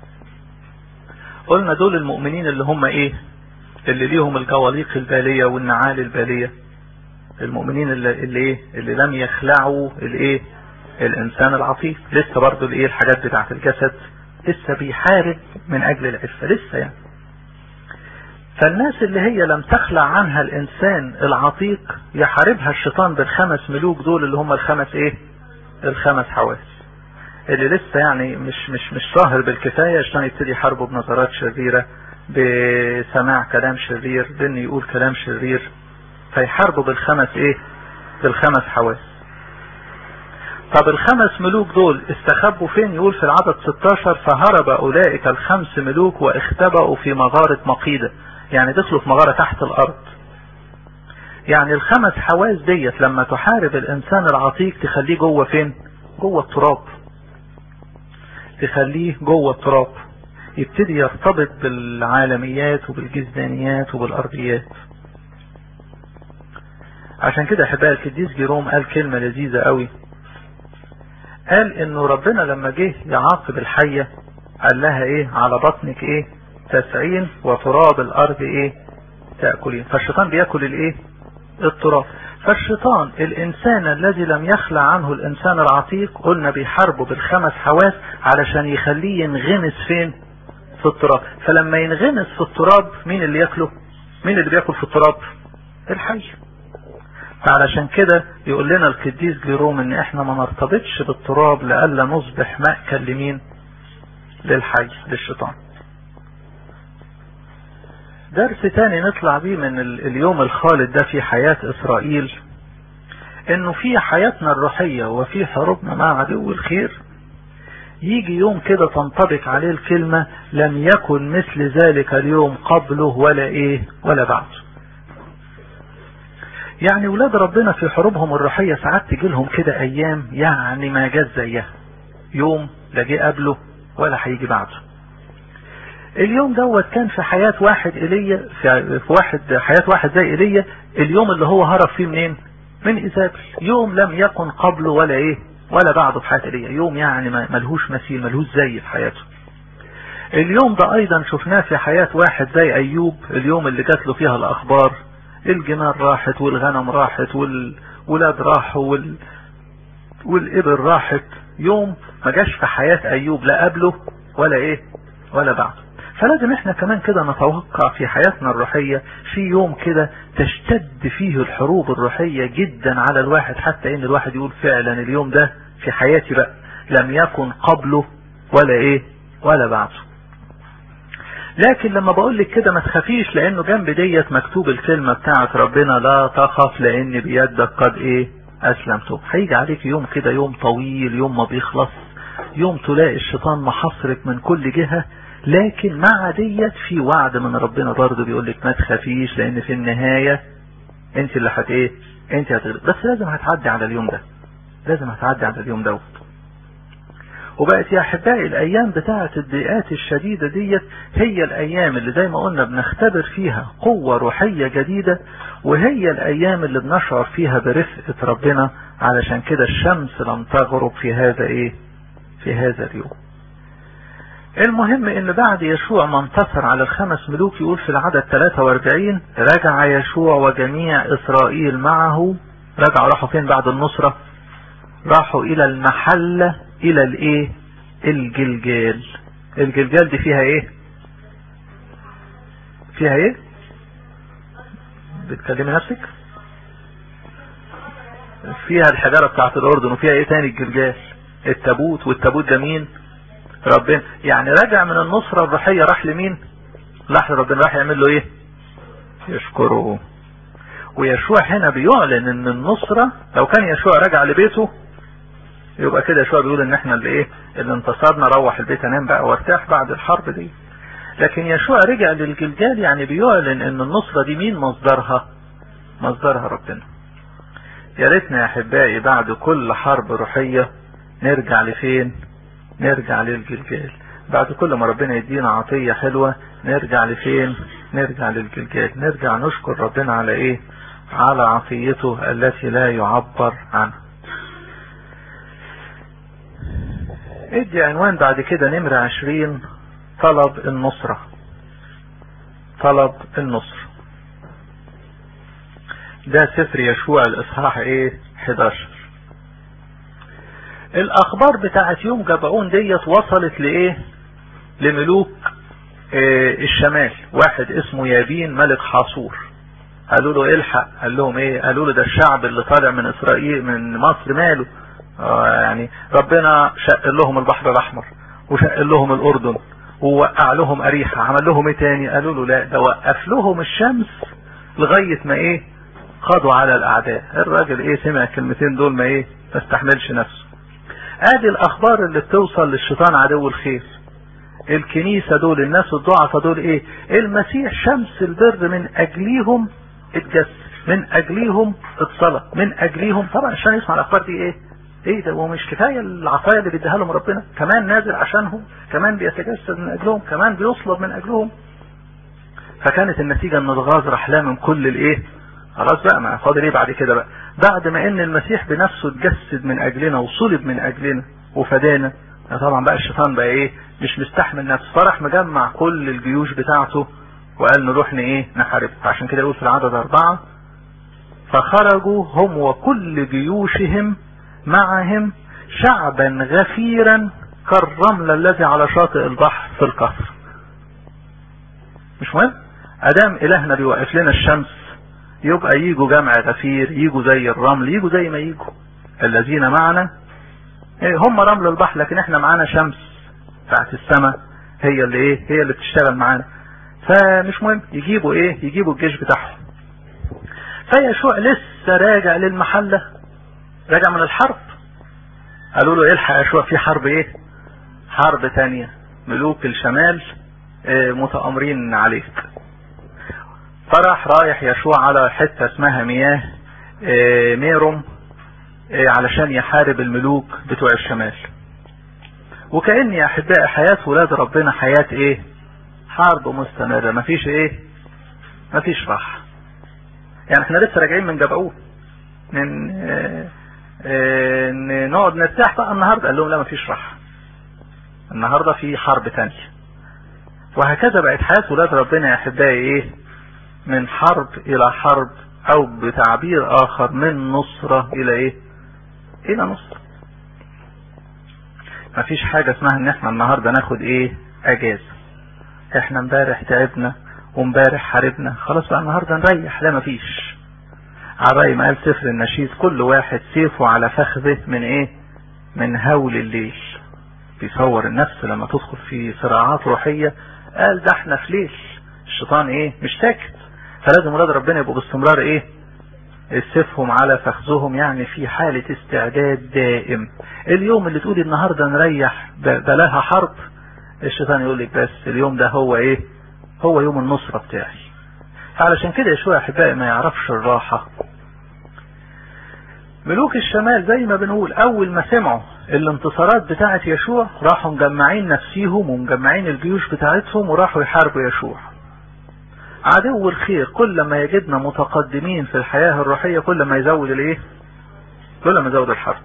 قلنا دول المؤمنين اللي هم ايه اللي ليهم الجواليق البالية والنعال البالية المؤمنين اللي, اللي ايه اللي لم يخلعوا الايه الانسان العتيق لسه برضه الايه الحاجات بتاعت الجسد لسه بيحارب من اجل العفة لسه يعني فالناس اللي هي لم تخلع عنها الانسان العتيق يحاربها الشيطان بالخمس ملوك دول اللي هم الخمس ايه الخمس حواس اللي لسه يعني مش مش مش ظاهر بالكفايه عشان يبتدي يحاربه بنظرات شريره بسماع كلام شرير بان يقول كلام شرير فيحاربوا بالخمس ايه بالخمس حواس طب الخمس ملوك دول استخبوا فين يقول في العدد 16 فهرب اولئك الخمس ملوك واختبأوا في مغارة مقيدة يعني دخلوا في مغارة تحت الارض يعني الخمس حواس ديت لما تحارب الانسان العتيق تخليه جوه فين جوه التراب تخليه جوه التراب يبتدي يرتبط بالعالميات وبالجزدانيات وبالارضيات عشان كده احبائي القديس جيروم قال كلمة لذيذة قوي قال انه ربنا لما جه يعاقب الحية قال لها ايه على بطنك ايه تسعين وتراب الارض ايه تأكلين فالشيطان بيأكل الايه التراب فالشيطان الانسان الذي لم يخلع عنه الانسان العتيق قلنا بيحاربه بالخمس حواس علشان يخليه ينغمس فين في التراب فلما ينغمس في التراب مين اللي ياكله مين اللي بياكل في التراب الحي فعلشان كده يقول لنا القديس جيروم ان احنا ما نرتبطش بالتراب لألا نصبح مأكل لمين للحي للشيطان درس تاني نطلع بيه من اليوم الخالد ده في حياة اسرائيل انه في حياتنا الروحية وفي حروبنا مع عدو الخير يجي يوم كده تنطبق عليه الكلمة لم يكن مثل ذلك اليوم قبله ولا ايه ولا بعده يعني ولاد ربنا في حروبهم الروحية ساعات تجي لهم كده ايام يعني ما جت زيها يوم لا جه قبله ولا هيجي بعده اليوم دوت كان في حياة واحد ايليا في, في واحد حياة واحد زي ايليا اليوم اللي هو هرب فيه منين من ايزابل يوم لم يكن قبله ولا ايه ولا بعده في حياة ايليا يوم يعني ملهوش مثيل ملهوش زي في حياته اليوم ده ايضا شفناه في حياة واحد زي ايوب اليوم اللي جات له فيها الاخبار الجمال راحت والغنم راحت والولاد راحوا وال... والابل راحت يوم ما جاش في حياة ايوب لا قبله ولا ايه ولا بعده فلازم احنا كمان كده نتوقع في حياتنا الروحية في يوم كده تشتد فيه الحروب الروحية جدا على الواحد حتى ان الواحد يقول فعلا اليوم ده في حياتي بقى لم يكن قبله ولا ايه ولا بعده لكن لما بقول لك كده ما تخافيش لانه جنب ديت مكتوب الكلمة بتاعت ربنا لا تخف لان بيدك قد ايه اسلمته هيجي عليك يوم كده يوم طويل يوم ما بيخلص يوم تلاقي الشيطان محصرك من كل جهة لكن مع ديت في وعد من ربنا برضه بيقول لك ما تخافيش لان في النهاية انت اللي هت ايه انت هتغلب بس لازم هتعدي على اليوم ده لازم هتعدي على اليوم دوت وبقت يا احبائي الايام بتاعه الضيقات الشديده ديت هي الايام اللي زي ما قلنا بنختبر فيها قوه روحيه جديده وهي الايام اللي بنشعر فيها برفقه ربنا علشان كده الشمس لم تغرب في هذا ايه في هذا اليوم المهم ان بعد يشوع ما انتصر على الخمس ملوك يقول في العدد 43 رجع يشوع وجميع اسرائيل معه رجعوا راحوا فين بعد النصرة راحوا الى المحلة الى الايه الجلجال الجلجال دي فيها ايه فيها ايه بتكلمي نفسك فيها الحجارة بتاعت الاردن وفيها ايه تاني الجلجال التابوت والتابوت ده مين ربنا يعني رجع من النصرة الروحية راح لمين راح لربنا راح يعمل له ايه يشكره ويشوع هنا بيعلن ان النصرة لو كان يشوع رجع لبيته يبقى كده يشوع بيقول ان احنا اللي ايه اللي انتصرنا روح البيت انام بقى وارتاح بعد الحرب دي لكن يشوع رجع للجلجال يعني بيعلن ان النصرة دي مين مصدرها مصدرها ربنا يا ريتنا يا احبائي بعد كل حرب روحية نرجع لفين نرجع للجلجال بعد كل ما ربنا يدينا عطية حلوة نرجع لفين نرجع للجلجال نرجع نشكر ربنا على ايه على عطيته التي لا يعبر عنها ادي عنوان بعد كده نمرة عشرين طلب النصرة طلب النصر ده سفر يشوع الاصحاح ايه 11 الاخبار بتاعت يوم جبعون ديت وصلت لايه لملوك إيه الشمال واحد اسمه يابين ملك حاصور قالوا له الحق قال لهم ايه قالوا له ده الشعب اللي طالع من اسرائيل من مصر ماله آه يعني ربنا شق لهم البحر الاحمر وشق لهم الاردن ووقع لهم اريحة عمل لهم ايه تاني قالوا له لا ده وقف لهم الشمس لغاية ما ايه قضوا على الاعداء الراجل ايه سمع الكلمتين دول ما ايه ما استحملش نفسه ادي الاخبار اللي بتوصل للشيطان عدو الخير الكنيسة دول الناس الضعفة دول ايه المسيح شمس البر من اجليهم اتجسد من اجليهم اتصلى من اجليهم طبعا عشان يسمع الاخبار دي ايه ايه ده ومش كفاية العطايا اللي بيديها لهم ربنا كمان نازل عشانهم كمان بيتجسد من اجلهم كمان بيصلب من اجلهم فكانت النتيجة ان الغاز راح من كل الايه خلاص بقى ما فاضل ايه بعد كده بقى بعد ما ان المسيح بنفسه اتجسد من اجلنا وصلب من اجلنا وفدانا طبعا بقى الشيطان بقى ايه مش مستحمل نفسه فرح مجمع كل الجيوش بتاعته وقال نروح ايه نحارب عشان كده يقول في العدد اربعة فخرجوا هم وكل جيوشهم معهم شعبا غفيرا كالرمل الذي على شاطئ البحر في القصر مش مهم ادام الهنا بيوقف لنا الشمس يبقى يجوا جمع غفير يجوا زي الرمل يجوا زي ما يجوا الذين معنا هم رمل البحر لكن احنا معانا شمس بتاعت السماء هي اللي ايه هي اللي بتشتغل معانا فمش مهم يجيبوا ايه يجيبوا الجيش بتاعهم فيشوع لسه راجع للمحلة راجع من الحرب قالوا له الحق يا يشوع في حرب ايه حرب تانية ملوك الشمال متأمرين عليك فراح رايح يشوع على حتة اسمها مياه ميروم علشان يحارب الملوك بتوع الشمال وكأن يا احبائي حياة ولاد ربنا حياة ايه حرب مستمرة مفيش ايه مفيش راحة يعني احنا لسه راجعين من جبعون من اه اه نقعد نرتاح بقى النهارده قال لهم لا مفيش راحة النهارده في حرب تانية وهكذا بقت حياة ولاد ربنا يا احبائي ايه من حرب الى حرب او بتعبير اخر من نصرة الى ايه الى نصرة مفيش حاجة اسمها ان احنا النهاردة ناخد ايه اجازة احنا امبارح تعبنا وامبارح حاربنا خلاص بقى النهاردة نريح لا مفيش عراي ما قال سفر النشيد كل واحد سيفه على فخذه من ايه من هول الليل بيصور النفس لما تدخل في صراعات روحية قال ده احنا في ليل الشيطان ايه مش ساكت فلازم ولاد ربنا يبقوا باستمرار ايه سيفهم على فخذهم يعني في حالة استعداد دائم اليوم اللي تقولي النهاردة نريح بلاها حرب الشيطان يقول لك بس اليوم ده هو ايه هو يوم النصرة بتاعي فعلشان كده يشوع احبائي ما يعرفش الراحة ملوك الشمال زي ما بنقول اول ما سمعوا الانتصارات بتاعت يشوع راحوا مجمعين نفسيهم ومجمعين الجيوش بتاعتهم وراحوا يحاربوا يشوع عدو الخير كل ما يجدنا متقدمين في الحياة الروحية كل ما يزود الايه كل ما يزود الحرب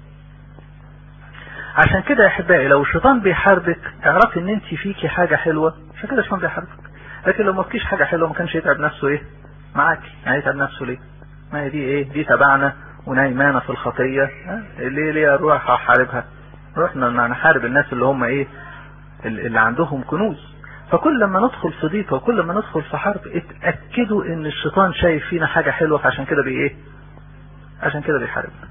عشان كده يا احبائي لو الشيطان بيحاربك اعرفي ان انت فيكي حاجة حلوة عشان كده الشيطان بيحاربك لكن لو ما فيكيش حاجة حلوة ما كانش يتعب نفسه ايه معاكي يعني يتعب نفسه ليه ما هي دي ايه دي تبعنا ونايمانة في الخطية ليه ليه اروح احاربها رحنا نحارب الناس اللي هم ايه اللي عندهم كنوز فكل لما ندخل في ضيقة وكل لما ندخل في حرب اتأكدوا ان الشيطان شايف فينا حاجة حلوة فعشان كده بي ايه عشان كده بيحاربنا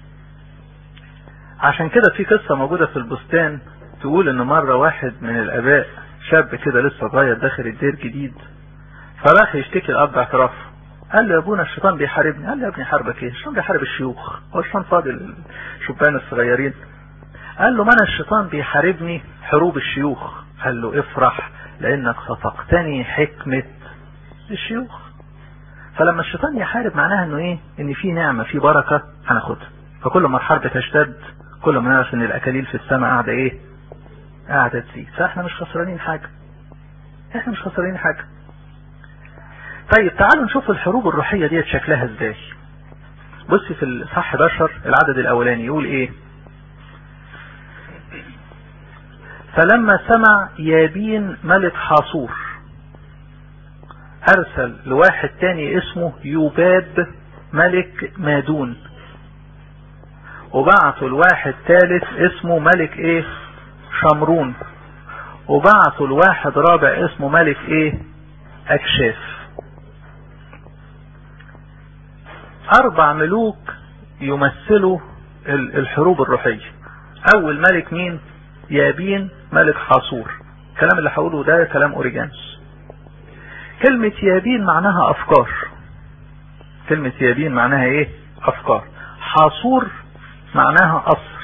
عشان كده في قصة موجودة في البستان تقول ان مرة واحد من الاباء شاب كده لسه صغير داخل الدير جديد فراح يشتكي الاب اعترافه قال له يا ابونا الشيطان بيحاربني قال له يا ابني حاربك ايه الشيطان بيحارب الشيوخ هو الشيطان فاضل الشبان الصغيرين قال له ما انا الشيطان بيحاربني حروب الشيوخ قال له افرح لانك صفقتني حكمة الشيوخ فلما الشيطان يحارب معناها انه ايه ان في نعمة في بركة هناخدها فكل ما الحرب تشتد كل ما نعرف ان الاكاليل في السماء قاعدة ايه قاعدة تزيد فاحنا مش خسرانين حاجة احنا مش خسرانين حاجة طيب تعالوا نشوف الحروب الروحية ديت شكلها ازاي بص في الاصحاح 11 العدد الاولاني يقول ايه فلما سمع يابين ملك حاصور ارسل لواحد تاني اسمه يوباب ملك مادون وبعثوا لواحد ثالث اسمه ملك ايه شمرون وبعثوا لواحد رابع اسمه ملك ايه اكشاف اربع ملوك يمثلوا الحروب الروحية اول ملك مين يابين ملك حاصور الكلام اللي هقوله ده كلام اوريجانس كلمة يابين معناها افكار كلمة يابين معناها ايه افكار حاصور معناها قصر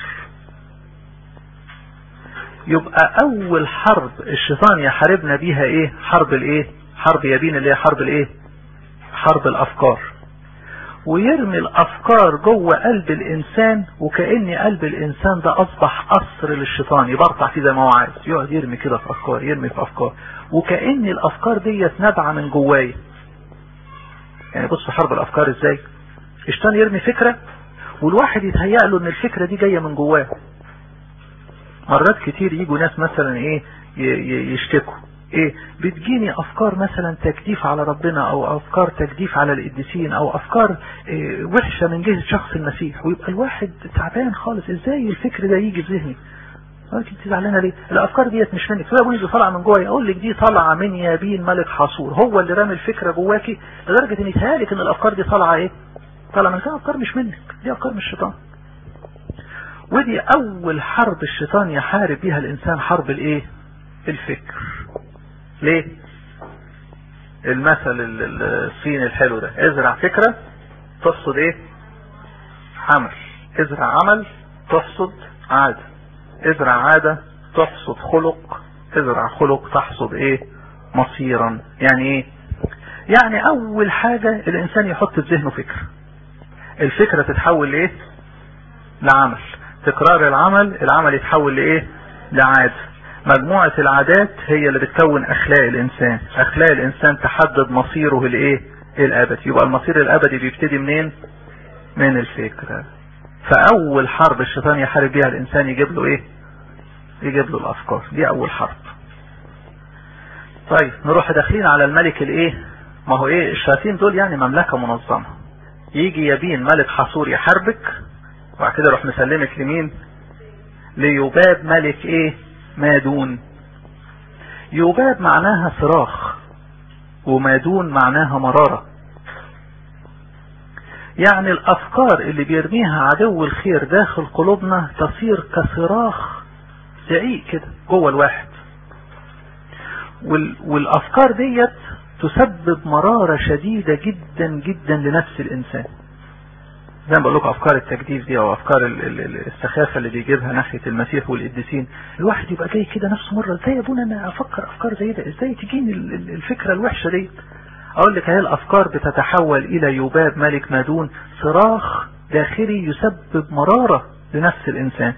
يبقى اول حرب الشيطان يحاربنا بيها ايه حرب الايه حرب يابين اللي هي حرب الايه حرب الافكار ويرمي الافكار جوه قلب الانسان وكأن قلب الانسان ده اصبح قصر للشيطان يبرطع فيه زي ما هو عايز يقعد يرمي كده في افكار يرمي في افكار وكأن الافكار ديت نابعه من جوايا يعني بص حرب الافكار ازاي الشيطان يرمي فكره والواحد يتهيأ له ان الفكرة دي جاية من جواه مرات كتير يجوا ناس مثلا ايه يشتكوا ايه بتجيني افكار مثلا تجديف على ربنا او افكار تجديف على القديسين او افكار إيه وحشة من جهة شخص المسيح ويبقى الواحد تعبان خالص ازاي الفكر ده يجي في ذهني انت زعلانه ليه الافكار ديت مش منك تقول دي طالعه من جوايا اقول لك دي طالعه من يابين ملك حصور هو اللي رامي الفكره جواكي لدرجه ان يتهيألك ان الافكار دي طالعه ايه طالعه من كده افكار مش منك دي افكار من الشيطان ودي اول حرب الشيطان يحارب بيها الانسان حرب الايه الفكر ليه المثل الصيني الحلو ده ازرع فكرة تحصد ايه عمل ازرع عمل تحصد عادة ازرع عادة تحصد خلق تزرع خلق تحصد ايه مصيرا يعني ايه يعني اول حاجة الانسان يحط في ذهنه فكرة الفكرة تتحول لايه لعمل تكرار العمل العمل يتحول لايه لعادة مجموعة العادات هي اللي بتكون اخلاق الانسان اخلاق الانسان تحدد مصيره الايه الابدي يبقى المصير الابدي بيبتدي منين من الفكرة فاول حرب الشيطان يحارب بيها الانسان يجيب له ايه يجيب له الافكار دي اول حرب طيب نروح داخلين على الملك الايه ما هو ايه الشياطين دول يعني مملكة منظمة يجي يبين ملك حصور يحاربك وبعد كده يروح مسلمك لمين ليباب ملك ايه مادون يباب معناها صراخ ومادون معناها مرارة يعني الافكار اللي بيرميها عدو الخير داخل قلوبنا تصير كصراخ زعيق كده جوه الواحد وال والافكار ديت تسبب مرارة شديدة جدا جدا لنفس الانسان زي ما بقول لكم افكار التجديد دي او افكار السخافه اللي بيجيبها ناحيه المسيح والقديسين الواحد يبقى جاي كده نفسه مره ازاي يا ابونا انا افكر افكار زي ده ازاي تجيني الفكره الوحشه دي اقول لك هي الافكار بتتحول الى يباب ملك مادون صراخ داخلي يسبب مراره لنفس الانسان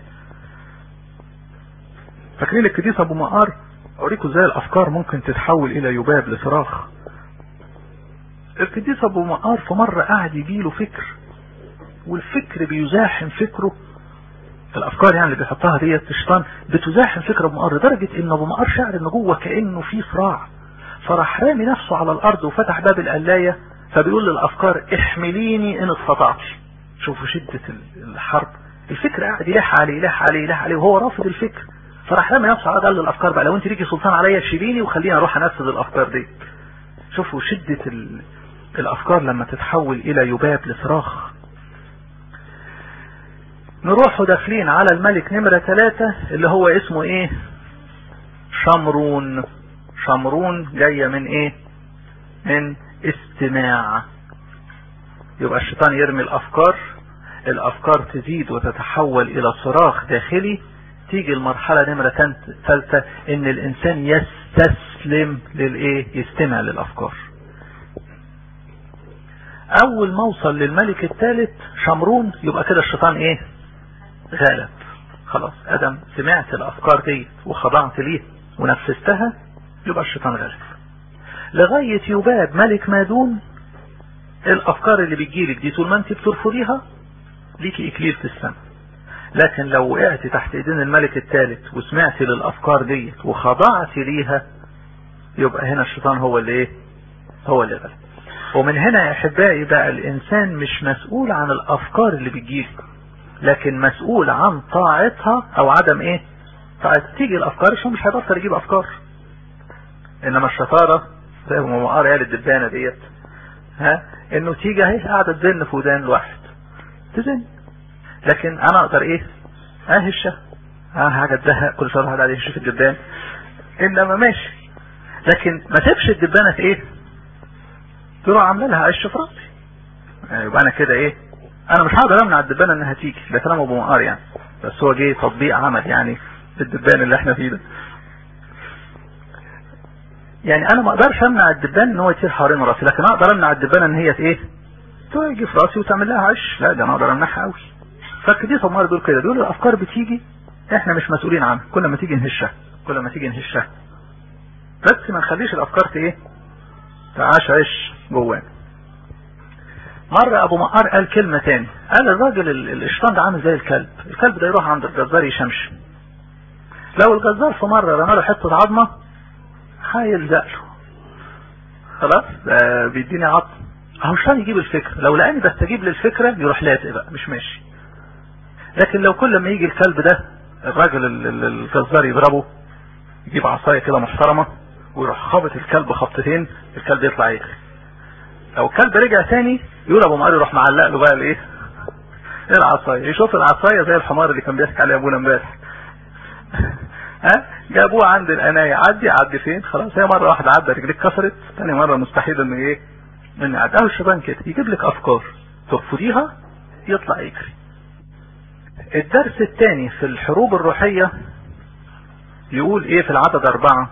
فاكرين القديس ابو مقار اوريكم ازاي الافكار ممكن تتحول الى يباب لصراخ القديس ابو مقار في مرة قاعد يجيله فكر والفكر بيزاحم فكره الافكار يعني اللي بيحطها ديت الشيطان بتزاحم فكر ابو مقار لدرجة ان ابو مقار شعر ان جوه كأنه في صراع فراح رامي نفسه على الارض وفتح باب القلاية فبيقول للافكار احمليني ان استطعت شوفوا شدة الحرب الفكر قاعد يلح عليه يلح عليه يلح عليه وهو رافض الفكر فراح رامي نفسه على قال الافكار بقى لو انت ليكي سلطان عليا شيليني وخليني اروح انفذ الافكار دي شوفوا شدة الافكار لما تتحول الى يباب لصراخ نروح داخلين على الملك نمرة ثلاثة اللي هو اسمه ايه شمرون شمرون جاية من ايه من استماع يبقى الشيطان يرمي الافكار الافكار تزيد وتتحول الى صراخ داخلي تيجي المرحلة نمرة ثالثة ان الانسان يستسلم للايه يستمع للافكار اول ما اوصل للملك الثالث شمرون يبقى كده الشيطان ايه غالب خلاص ادم سمعت الافكار دي وخضعت ليه ونفذتها يبقى الشيطان غالب لغاية يباب ملك مادون الافكار اللي بتجيلك دي طول ما انت بترفضيها ليكي اكليل في السماء لكن لو وقعت تحت ايدين الملك الثالث وسمعت للافكار دي وخضعت ليها يبقى هنا الشيطان هو اللي ايه هو اللي غلب ومن هنا يا احبائي بقى الانسان مش مسؤول عن الافكار اللي بتجيله لكن مسؤول عن طاعتها او عدم ايه طاعتها تيجي الافكار شو مش هيبطل يجيب افكار انما الشطارة زي ما مقار قال الدبانة ديت ها انه تيجي اهي قاعدة تزن في ودان الواحد تزن لكن انا اقدر ايه اهشة اه حاجة تزهق كل شوية واحد قاعد يهش في الدبان انما ماشي لكن ما تبش الدبانة في ايه تروح عامله لها عش في راسي يعني يبقى انا كده ايه انا مش هقدر امنع الدبانة انها تيجي ده كلام ابو مقار يعني بس هو جه تطبيق عمل يعني الدبان اللي احنا فيه ده يعني انا ما اقدرش امنع الدبان ان هو يطير حوالين راسي لكن اقدر امنع الدبانه ان هي ايه تيجي في راسي وتعمل لها عش لا ده انا اقدر امنعها قوي فالقديس عمار بيقول كده بيقول الافكار بتيجي احنا مش مسؤولين عنها كل ما تيجي نهشها كل ما تيجي نهشها بس ما نخليش الافكار ايه تعاش عش جوانا مرة ابو مقار قال كلمة تاني قال الراجل الشيطان ده عامل زي الكلب الكلب ده يروح عند الجزار يشمش لو الجزار في مرة رمى له حتة عظمة هيلزق له خلاص ده بيديني عظم اهو الشيطان يجيب الفكرة لو لقاني بستجيب للفكرة يروح لازق بقى مش ماشي لكن لو كل ما يجي الكلب ده الراجل الجزار يضربه يجيب عصاية كده محترمة ويروح خابط الكلب خبطتين الكلب يطلع يجري لو الكلب رجع تاني يقول ابو معالي يروح معلق له بقى الايه العصايه يشوف العصايه زي الحمار اللي كان بيحكي عليه ابونا امبارح ها جابوه عند القناية عدي عدي فين خلاص هي مرة واحدة عدى رجليك كسرت تاني مرة مستحيل انه ايه انه يعدي اهو الشيطان كده يجيب لك افكار ترفضيها يطلع يجري الدرس الثاني في الحروب الروحية يقول ايه في العدد اربعة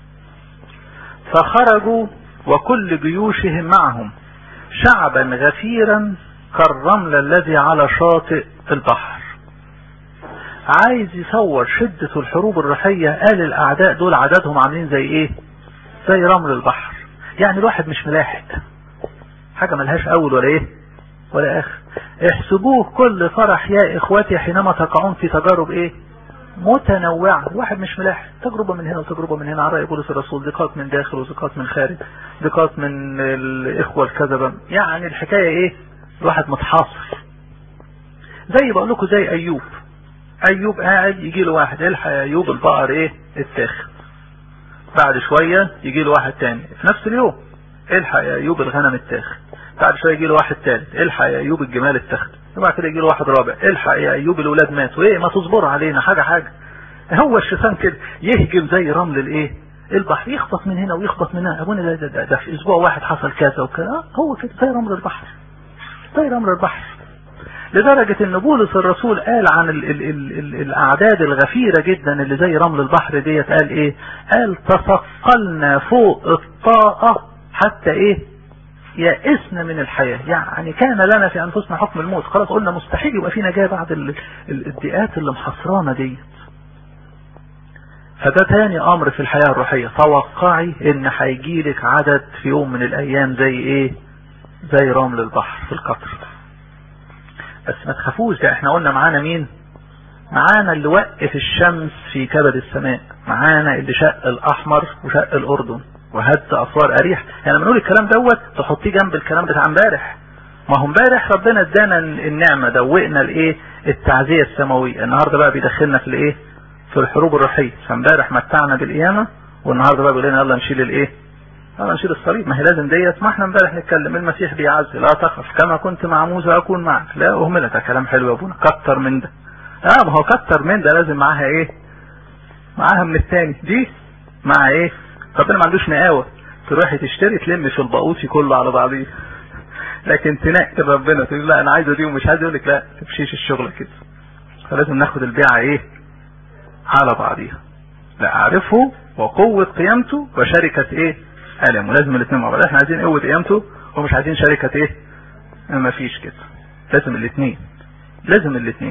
فخرجوا وكل جيوشهم معهم شعبا غفيرا كالرمل الذي على شاطئ البحر عايز يصور شدة الحروب الروحية قال الاعداء دول عددهم عاملين زي ايه زي رمل البحر يعني الواحد مش ملاحق حاجة ملهاش اول ولا ايه ولا اخر احسبوه كل فرح يا اخوتي حينما تقعون في تجارب ايه متنوعة الواحد مش ملاحق تجربة من هنا وتجربة من هنا على رأي بولس الرسول ضيقات من داخل وضيقات من خارج ضيقات من الإخوة الكذبة يعني الحكاية إيه الواحد متحاصر زي بقول لكم زي أيوب أيوب قاعد يجي له واحد الحق يا أيوب البقر إيه اتاخد بعد شوية يجي له واحد تاني في نفس اليوم الحق يا أيوب الغنم اتاخد بعد شوية يجي له واحد تالت الحق يا أيوب الجمال اتاخد وبعد كده يجي له واحد رابع الحق يا ايوب الاولاد ماتوا ايه ما تصبروا علينا حاجه حاجه هو الشيطان كده يهجم زي رمل الايه البحر يخبط من هنا ويخبط من هنا ابونا ده, ده, ده, ده في اسبوع واحد حصل كذا وكذا هو كده زي رمل البحر زي رمل البحر لدرجة ان بولس الرسول قال عن ال ال ال ال الاعداد الغفيرة جدا اللي زي رمل البحر ديت قال ايه قال تثقلنا فوق الطاقة حتى ايه يئسنا من الحياة يعني كان لنا في أنفسنا حكم الموت خلاص قلنا مستحيل يبقى في نجاة بعد الادعاءات اللي محصرانا دي فده تاني أمر في الحياة الروحية توقعي إن هيجيلك عدد في يوم من الأيام زي إيه زي رمل البحر في القطر بس ما تخافوش ده احنا قلنا معانا مين معانا اللي وقف الشمس في كبد السماء معانا اللي شق الأحمر وشق الأردن وهد اسوار اريح يعني لما نقول الكلام دوت تحطيه جنب الكلام بتاع امبارح ما هو امبارح ربنا ادانا النعمه دوقنا الايه التعزيه السماويه النهارده بقى بيدخلنا في الايه في الحروب الروحيه فامبارح متعنا بالقيامه والنهارده بقى بيقول لنا يلا نشيل الايه يلا نشيل الصليب ما هي لازم ديت ما احنا امبارح نتكلم المسيح بيعزي لا تخف كما كنت مع موسى اكون معك لا اهملك ده كلام حلو يا ابونا كتر من ده اه ما هو كتر من ده لازم معاها ايه معاها من الثاني دي مع ايه ربنا ما عندوش نقاوة تروحي تشتري تلم في البقوسي كله على بعضيه لكن تنقي ربنا تقول لا انا عايزه دي ومش عايز يقول لك لا تمشيش الشغل كده فلازم ناخد البيعة ايه على بعضيها لا اعرفه وقوة قيامته وشركة ايه ألم ولازم الاثنين مع بعض احنا عايزين قوة قيامته ومش عايزين شركة ايه ما فيش كده لازم الاثنين لازم الاثنين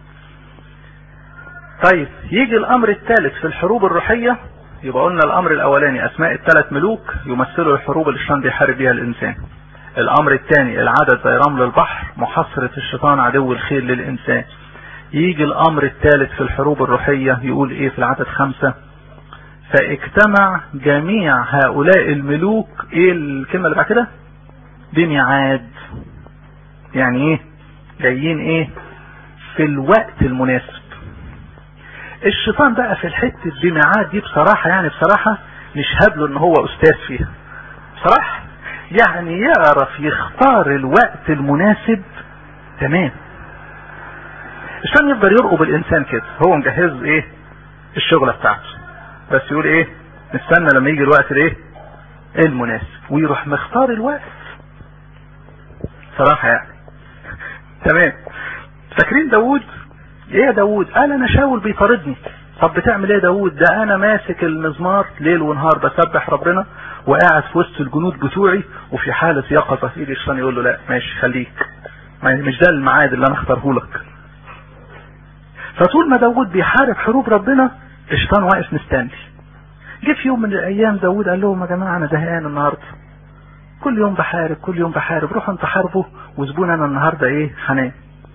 طيب يجي الامر الثالث في الحروب الروحية يبقى قلنا الامر الاولاني اسماء الثلاث ملوك يمثلوا الحروب اللي الشيطان بيحارب بيها الانسان الامر الثاني العدد زي رمل البحر محصرة الشيطان عدو الخير للانسان يجي الامر الثالث في الحروب الروحية يقول ايه في العدد خمسة فاجتمع جميع هؤلاء الملوك ايه الكلمة اللي بعد كده بميعاد يعني ايه جايين ايه في الوقت المناسب الشيطان بقى في الحتة بميعاد دي بصراحة يعني بصراحة مش هبله ان هو استاذ فيها بصراحة يعني يعرف يختار الوقت المناسب تمام الشيطان يفضل يرقب الانسان كده هو مجهز ايه الشغلة بتاعته بس يقول ايه نستنى لما يجي الوقت الايه المناسب ويروح مختار الوقت صراحة يعني تمام فاكرين داوود ايه يا داوود قال انا شاول بيطاردني طب بتعمل ايه يا داوود ده انا ماسك المزمار ليل ونهار بسبح ربنا وقاعد في وسط الجنود بتوعي وفي حالة يقظة يجي الشيطان يقول له لا ماشي خليك مش ده الميعاد اللي انا اختاره لك فطول ما داوود بيحارب حروب ربنا الشيطان واقف مستني جه في يوم من الايام داوود قال لهم يا جماعه انا زهقان النهارده كل يوم بحارب كل يوم بحارب روحوا انتوا حاربوا وسيبوني انا النهارده ايه هنام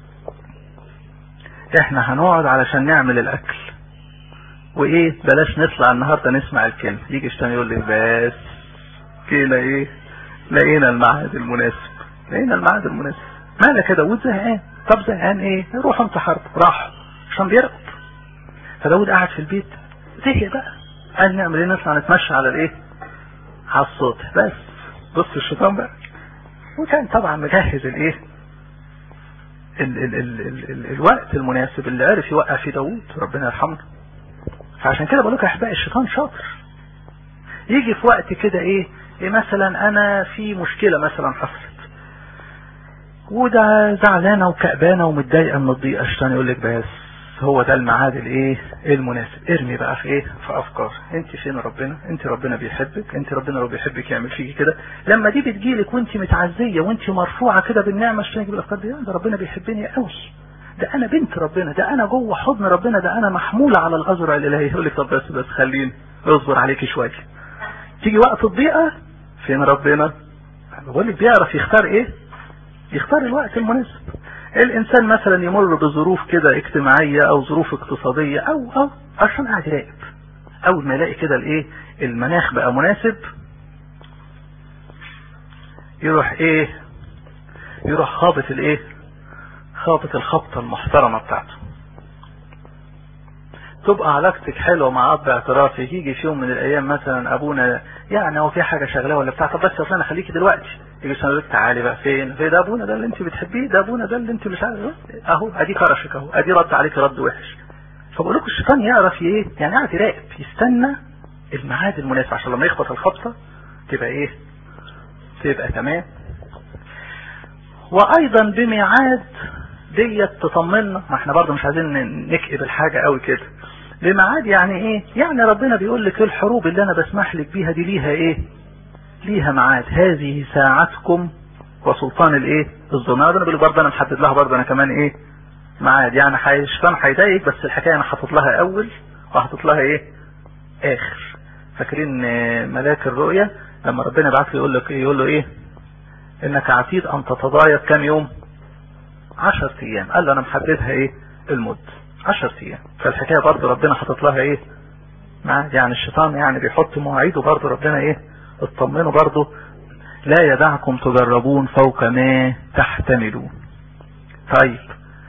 احنا هنقعد علشان نعمل الاكل وايه بلاش نطلع النهارده نسمع الكلمه يجي الشيطان يقول لي بس كده ايه لقينا الميعاد المناسب لقينا الميعاد المناسب مالك يا داوود زهقان طب زهقان ايه روحوا انتوا حاربوا راحوا عشان بيرقب فداود قاعد في البيت زهق بقى قال نعمل ايه نطلع نتمشى على الايه على الصوت بس بص الشيطان بقى وكان طبعا مجهز الايه ال ال ال ال ال الوقت المناسب اللي عرف يوقع فيه داوود ربنا يرحمه فعشان كده بقول لك يا احبائي الشيطان شاطر يجي في وقت كده ايه, إيه مثلا انا في مشكلة مثلا حصلت وده زعلانة وكأبانة ومتضايقة من الضيقة الشيطان يقول لك بس هو ده الميعاد الايه المناسب ارمي بقى في ايه في افكار انت فين ربنا انت ربنا بيحبك انت ربنا لو بيحبك يعمل فيكي كده لما دي بتجيلك وانت متعزيه وانت مرفوعه كده بالنعمه عشان تجيب الافكار دي ده ربنا بيحبني قوي ده انا بنت ربنا ده انا جوه حضن ربنا ده انا محموله على الازرع الالهي يقول لك طب بس بس خليني اصبر عليكي شويه تيجي وقت الضيقه فين ربنا بقول لك بيعرف يختار ايه يختار الوقت المناسب الانسان مثلا يمر بظروف كده اجتماعية او ظروف اقتصادية او او عشان قاعد يراقب اول ما يلاقي كده الايه المناخ بقى مناسب يروح ايه يروح خابط الايه خابط الخبطة المحترمة بتاعته تبقى علاقتك حلوة مع اب اعترافي يجي في يوم من الايام مثلا ابونا يعني هو في حاجة شغلاه ولا بتاع طب بس اصل انا خليكي دلوقتي يجي يقول لك تعالي بقى فين في ده ابونا ده اللي انت بتحبيه ده ابونا ده اللي انت مش عارف اهو ادي كرشك اهو ادي رد عليك رد وحش فبقول لكم الشيطان يعرف ايه يعني قاعد يراقب يستنى الميعاد المناسب عشان لما يخبط الخبطه تبقى ايه تبقى تمام وايضا بميعاد ديت تطمنا ما احنا برضه مش عايزين نكئب الحاجه قوي كده بميعاد يعني ايه يعني ربنا بيقول لك الحروب اللي انا بسمح لك بيها دي ليها ايه ليها ميعاد هذه ساعتكم وسلطان الايه الظلم انا بقول برضه انا محدد لها برضه انا كمان ايه ميعاد يعني الشيطان هيضايقك بس الحكايه انا حاطط لها اول وحاطط لها ايه اخر فاكرين ملاك الرؤيا لما ربنا بعت له يقول لك ايه يقول له ايه انك عتيد ان تتضايق كام يوم 10 ايام قال له انا محددها ايه المد 10 ايام فالحكايه برضه ربنا حاطط لها ايه ميعاد يعني الشيطان يعني بيحط مواعيده برضه ربنا ايه اطمنوا برضه لا يدعكم تجربون فوق ما تحتملون طيب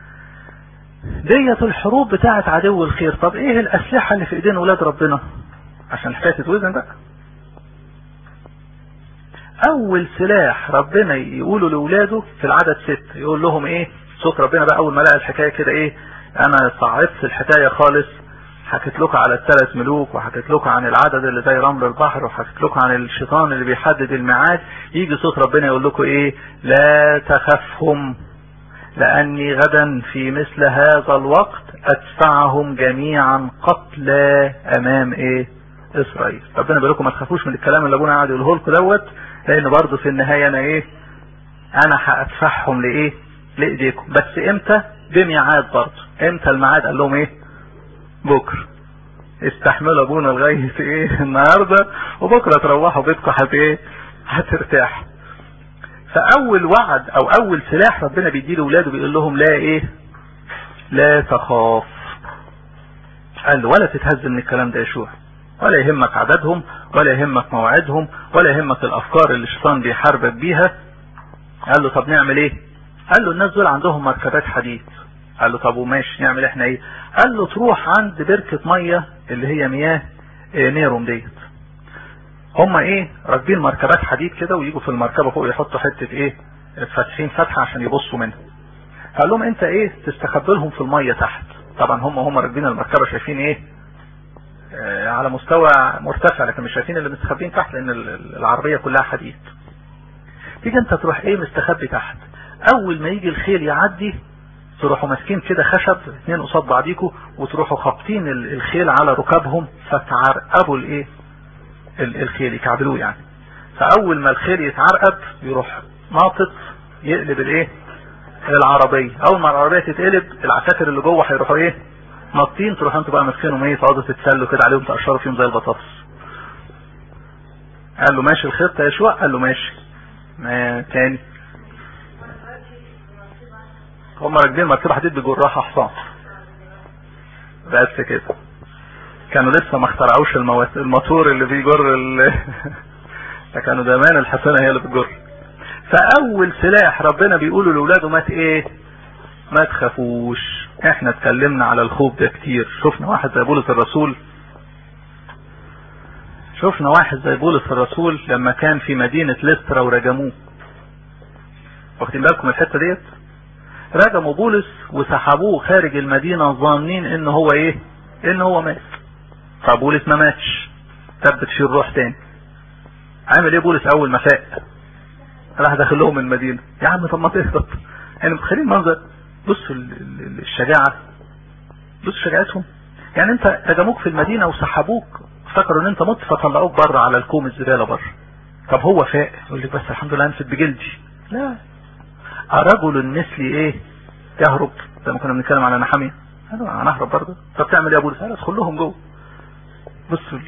ديت الحروب بتاعت عدو الخير طب ايه الاسلحة اللي في ايدين ولاد ربنا عشان الحكاية تتوزن بقى اول سلاح ربنا يقوله لاولاده في العدد ست يقول لهم ايه صوت ربنا بقى اول ما لقى الحكاية كده ايه انا صعدت الحكاية خالص حكيت لكم على الثلاث ملوك وحكيت لكم عن العدد اللي زي رمل البحر وحكيت لكم عن الشيطان اللي بيحدد الميعاد يجي صوت ربنا يقول لكم ايه لا تخفهم لاني غدا في مثل هذا الوقت ادفعهم جميعا قتلى امام ايه اسرائيل ربنا بيقول لكم ما تخافوش من الكلام اللي ابونا قاعد يقوله لكم دوت لان برضه في النهايه انا ايه انا هادفعهم لايه لايديكم بس امتى بميعاد برضه امتى الميعاد قال لهم ايه بكره استحملوا ابونا لغايه ايه النهارده وبكره تروحوا بيتكم هت ايه هترتاح فاول وعد او اول سلاح ربنا بيديه لاولاده بيقول لهم لا ايه لا تخاف قال له ولا تتهز من الكلام ده يا يشوع ولا يهمك عددهم ولا يهمك موعدهم ولا يهمك الافكار اللي الشيطان بيحاربك بيها قال له طب نعمل ايه قال له الناس دول عندهم مركبات حديد قال له طب وماشي نعمل احنا ايه قال له تروح عند بركة مية اللي هي مياه إيه نيروم ديت هما ايه راكبين مركبات حديد كده ويجوا في المركبة فوق يحطوا حتة ايه فاتحين فتحة عشان يبصوا منها قال لهم انت ايه تستخبي لهم في المية تحت طبعا هم هم راكبين المركبة شايفين ايه آه على مستوى مرتفع لكن مش شايفين اللي مستخبين تحت لان العربية كلها حديد تيجي انت تروح ايه مستخبي تحت اول ما يجي الخيل يعدي تروحوا ماسكين كده خشب اتنين قصاد بعضيكوا وتروحوا خابطين الخيل على ركابهم فتعرقبوا الايه الخيل يكعبلوه يعني فاول ما الخيل يتعرقب يروح ناطط يقلب الايه العربية اول ما العربية تتقلب العساكر اللي جوه هيروحوا ايه ناطين تروحوا انتوا بقى ماسكينهم ايه تقعدوا تتسلوا كده عليهم تقشروا فيهم زي البطاطس قال له ماشي الخطة يا يشوع قال له ماشي ما تاني هم راكبين مركبة حديد بجراحة حصان بس كده كانوا لسه ما اخترعوش الموات... الموتور اللي بيجر ال... فكانوا زمان الحصانة هي اللي بتجر فاول سلاح ربنا بيقوله لاولاده مات ايه ما تخافوش احنا اتكلمنا على الخوف ده كتير شفنا واحد زي بولس الرسول شفنا واحد زي بولس الرسول لما كان في مدينة لسترا ورجموه واخدين بالكم الحتة ديت رجموا بولس وسحبوه خارج المدينة ظانين ان هو ايه ان هو مات فبولس ما ماتش ثبت فيه الروح تاني عامل ايه بولس اول ما فاق راح داخل لهم المدينة يا عم طب ما تهبط يعني متخيلين منظر بصوا الشجاعة بص شجاعتهم يعني انت هجموك في المدينة وسحبوك افتكروا ان انت مت فطلعوك بره على الكوم الزبالة بره طب هو فاق يقول لك بس الحمد لله انفد بجلدي لا رجل مثلي ايه يهرب زي ما كنا بنتكلم على نحامية انا هنهرب برضه طب تعمل ايه يا بولس ادخل لهم جوه بصوا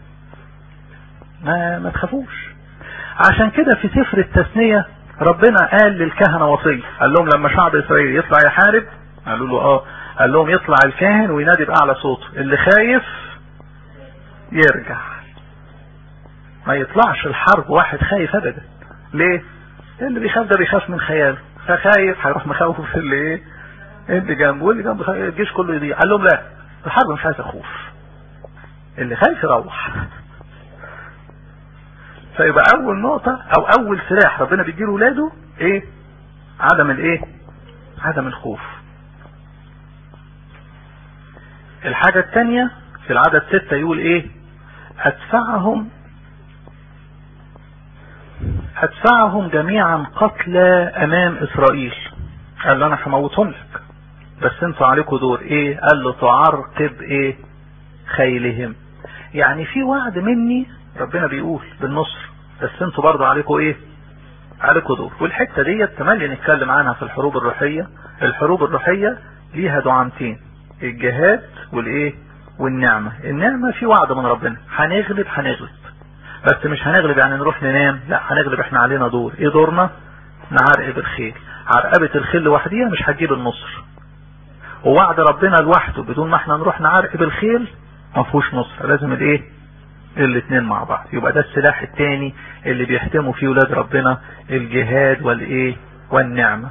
ما ما تخافوش عشان كده في سفر التثنية ربنا قال للكهنة وصية قال لهم لما شعب اسرائيل يطلع يحارب قالوا له اه قال لهم يطلع الكاهن وينادي بأعلى صوته اللي خايف يرجع ما يطلعش الحرب واحد خايف ابدا ليه اللي بيخاف ده بيخاف من خياله فخايف هيروح مخوف اللي ايه اللي جنبه واللي جنبه الجيش كله يضيع قال لهم لا الحرب مش عايز اخوف اللي خايف يروح فيبقى اول نقطة او اول سلاح ربنا بيديله ولاده ايه عدم الايه عدم الخوف الحاجة الثانية في العدد ستة يقول ايه ادفعهم ادفعهم جميعا قتلى امام اسرائيل قال له انا هموتهم لك بس انتوا عليكم دور ايه قال له تعرقب ايه خيلهم يعني في وعد مني ربنا بيقول بالنصر بس انتوا برضه عليكم ايه عليكم دور والحته ديت تملي نتكلم عنها في الحروب الروحيه الحروب الروحيه ليها دعامتين الجهاد والايه والنعمه النعمه في وعد من ربنا هنغلب هنغلب بس مش هنغلب يعني نروح ننام لا هنغلب احنا علينا دور ايه دورنا نعرقب الخيل عرقبة الخيل لوحديها مش هتجيب النصر ووعد ربنا لوحده بدون ما احنا نروح نعرقب الخيل ما فيهوش نصر لازم الايه الاثنين مع بعض يبقى ده السلاح الثاني اللي بيحتموا فيه ولاد ربنا الجهاد والايه والنعمة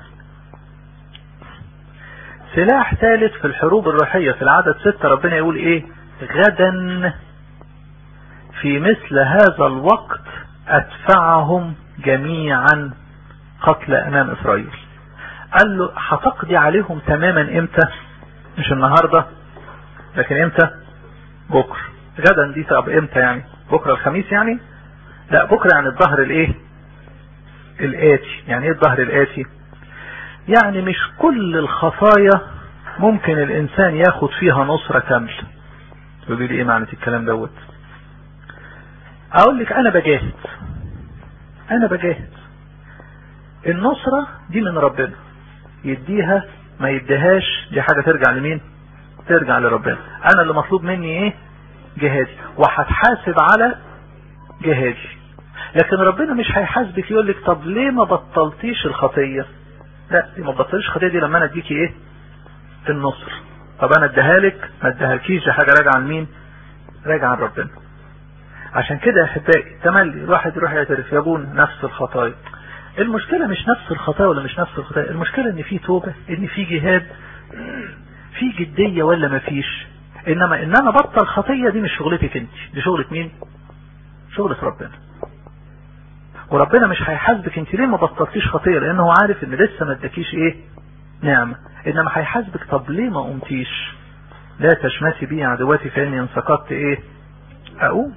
سلاح ثالث في الحروب الروحية في العدد ستة ربنا يقول ايه غدا في مثل هذا الوقت ادفعهم جميعا قتل امام اسرائيل قال له هتقضي عليهم تماما امتى مش النهاردة لكن امتى بكرة غدا دي طب امتى يعني بكرة الخميس يعني لا بكرة يعني الظهر الايه الاتي يعني ايه الظهر الاتي يعني مش كل الخطايا ممكن الانسان ياخد فيها نصرة كاملة تقولي لي ايه معنى الكلام دوت اقول لك انا بجاهد انا بجاهد النصرة دي من ربنا يديها ما يديهاش دي حاجة ترجع لمين ترجع لربنا انا اللي مطلوب مني ايه جهادي وهتحاسب على جهادي لكن ربنا مش هيحاسبك يقول لك طب ليه ما بطلتيش الخطية لا دي ما بطلتيش الخطية دي لما انا اديكي ايه النصر طب انا اديها لك ما اديهالكيش دي حاجة راجعة لمين راجعة لربنا عشان كده يا احبائي تملي الواحد يروح يعترف يا ابونا نفس الخطايا المشكلة مش نفس الخطايا ولا مش نفس الخطايا المشكلة ان في توبة ان في جهاد في جدية ولا ما فيش انما ان انا بطل خطية دي مش شغلتك انت دي شغلة مين شغلة ربنا وربنا مش هيحاسبك انت ليه ما بطلتيش خطية لانه هو عارف ان لسه ما اداكيش ايه نعمة انما هيحاسبك طب ليه ما قمتيش لا تشمسي بي عدواتي فاني ان سقطت ايه اقوم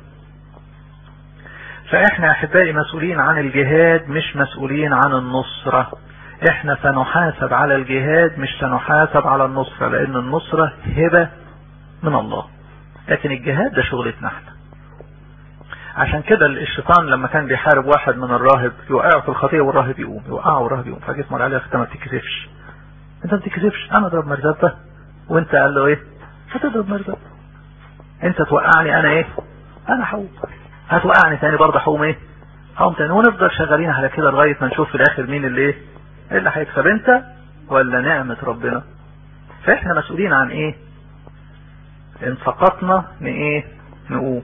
فاحنا احبائي مسؤولين عن الجهاد مش مسؤولين عن النصرة احنا سنحاسب على الجهاد مش سنحاسب على النصرة لان النصرة هبة من الله لكن الجهاد ده شغلتنا احنا عشان كده الشيطان لما كان بيحارب واحد من الراهب يوقعه في الخطية والراهب يقوم يوقعه والراهب يقوم فجيت مر عليه انت ما بتتكسفش انت ما بتتكسفش انا اضرب مرزبة وانت قال له ايه هتضرب مرزبة انت توقعني انا ايه انا هقوم هتوقعني تاني برضه هقوم ايه هقوم تاني ونفضل شغالين على كده لغاية ما نشوف في الاخر مين اللي ايه اللي هيكسب انت ولا نعمة ربنا فاحنا مسؤولين عن ايه ان سقطنا ن ايه نقوم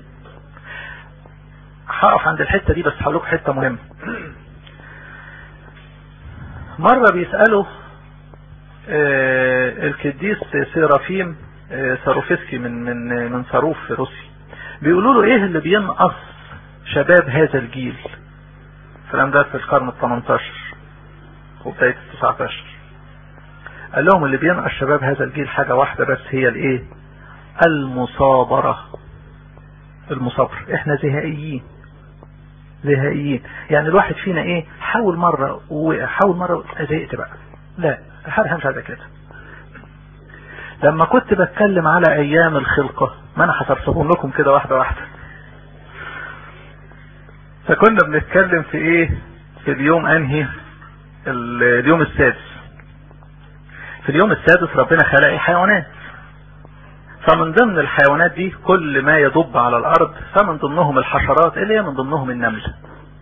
هقف عند الحتة دي بس هقول لكم حتة مهمة مرة بيسألوا آه القديس سيرافيم آه ساروفسكي من من من صاروف في روسيا بيقولوا له ايه اللي بينقص شباب هذا الجيل الكلام ده في القرن ال 18 وبداية ال 19 قال لهم اللي بينقص شباب هذا الجيل حاجة واحدة بس هي الايه المصابرة المصابر احنا زهائيين زهائيين يعني الواحد فينا ايه حاول مرة وحاول مرة زهقت بقى لا الحال مش عايزة كده لما كنت بتكلم على ايام الخلقة ما انا هترسمهم لكم كده واحدة واحدة فكنا بنتكلم في ايه في اليوم انهي اليوم السادس في اليوم السادس ربنا خلق ايه حيوانات فمن ضمن الحيوانات دي كل ما يدب على الارض فمن ضمنهم الحشرات اللي هي من ضمنهم النملة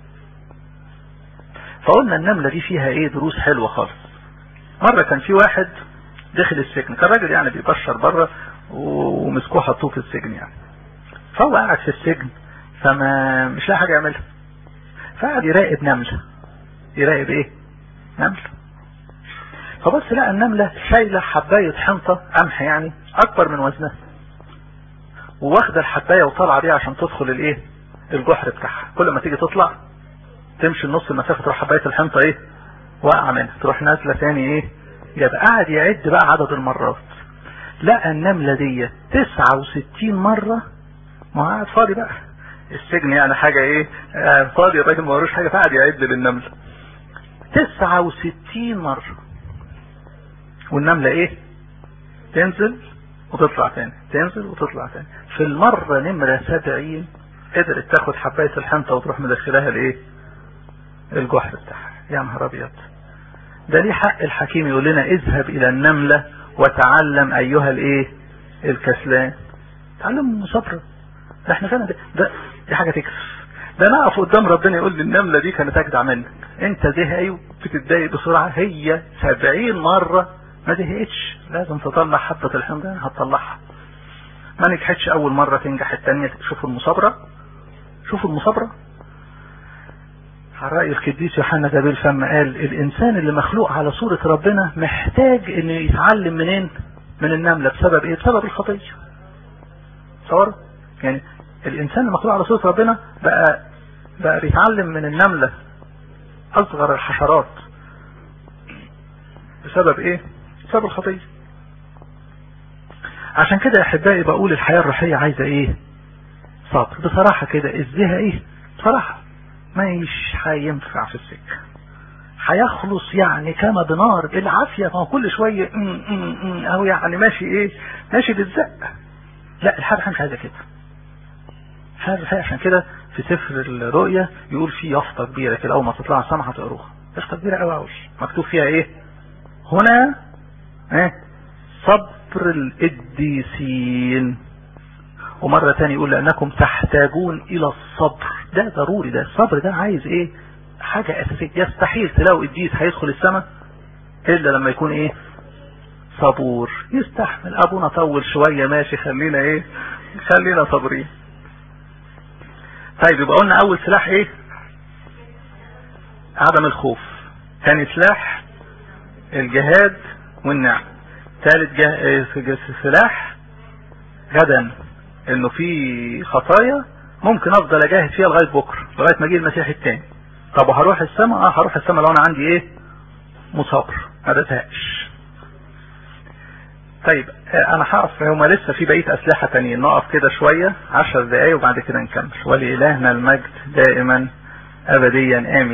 فقلنا النملة دي فيها ايه دروس حلوة خالص مرة كان في واحد دخل السجن كان راجل يعني بيبشر بره ومسكوه حطوه في السجن يعني فهو قاعد في السجن فما مش لاقي حاجة يعملها فقعد يراقب نملة يراقب ايه نملة فبص لقى النملة شايلة حباية حنطة قمح يعني اكبر من وزنها وواخدة الحباية وطالعة بيها عشان تدخل الايه الجحر بتاعها كل ما تيجي تطلع تمشي النص المسافة تروح حباية الحنطة ايه واقع منها تروح نازلة تاني ايه يبقى قاعد يعد بقى عدد المرات لقى النملة دي 69 مرة ما قاعد فاضي بقى السجن يعني حاجة ايه آه فاضي الراجل ما وروش حاجة فقعد يعد للنملة 69 مرة والنملة ايه تنزل وتطلع تاني تنزل وتطلع تاني في المرة نمرة 70 قدرت تاخد حباية الحنطة وتروح مدخلها الايه الجحر بتاعها يا نهار ابيض ده ليه حق الحكيم يقول لنا اذهب الى النملة وتعلم ايها الايه الكسلان تعلم المصابرة ده احنا فعلا ده, ده دي حاجة تكسف ده انا اقف قدام ربنا يقول لي النملة دي كانت اجدع منك انت زهقي بتتضايق بسرعة هي سبعين مرة ما زهقتش لازم تطلع حبة الحمض هتطلعها ما نجحتش اول مرة تنجح التانية شوف المصابرة شوف المصابرة على رأي القديس يوحنا جابيل فما قال الانسان اللي مخلوق على صورة ربنا محتاج انه يتعلم منين من النملة بسبب ايه بسبب الخطية تصور يعني الانسان المخلوق على صورة ربنا بقى بقى بيتعلم من النملة اصغر الحشرات بسبب ايه بسبب الخطية عشان كده يا احبائي بقول الحياة الروحية عايزة ايه صبر بصراحة كده الزها ايه بصراحة مش هينفع في السكة هيخلص يعني كما بنار بالعافية ما هو كل شوية او يعني ماشي ايه ماشي بالزق لا الحاجة مش عايزة كده حاجة عشان كده في سفر الرؤية يقول في يافطة كبيرة كده اول ما تطلع السما هتقروها يافطة كبيرة قوي قوي مكتوب فيها ايه هنا ايه صبر القديسين ومرة تاني يقول لأنكم تحتاجون إلى الصبر ده ضروري ده الصبر ده عايز إيه حاجة أساسية يستحيل تلاقوا قديس هيدخل السماء إلا لما يكون إيه صبور يستحمل أبونا طول شوية ماشي خلينا إيه خلينا صابرين طيب يبقى قلنا أول سلاح إيه عدم الخوف ثاني سلاح الجهاد والنعم ثالث جه... سلاح غدا انه في خطايا ممكن افضل اجاهد فيها لغايه بكره لغايه ما اجي المسيح التاني طب وهروح السماء اه هروح السماء لو انا عندي ايه مصابر ما بزهقش طيب انا هقف هما لسه في بقيه اسلحه تانيين نقف كده شويه عشر دقايق وبعد كده نكمل ولالهنا المجد دائما ابديا امين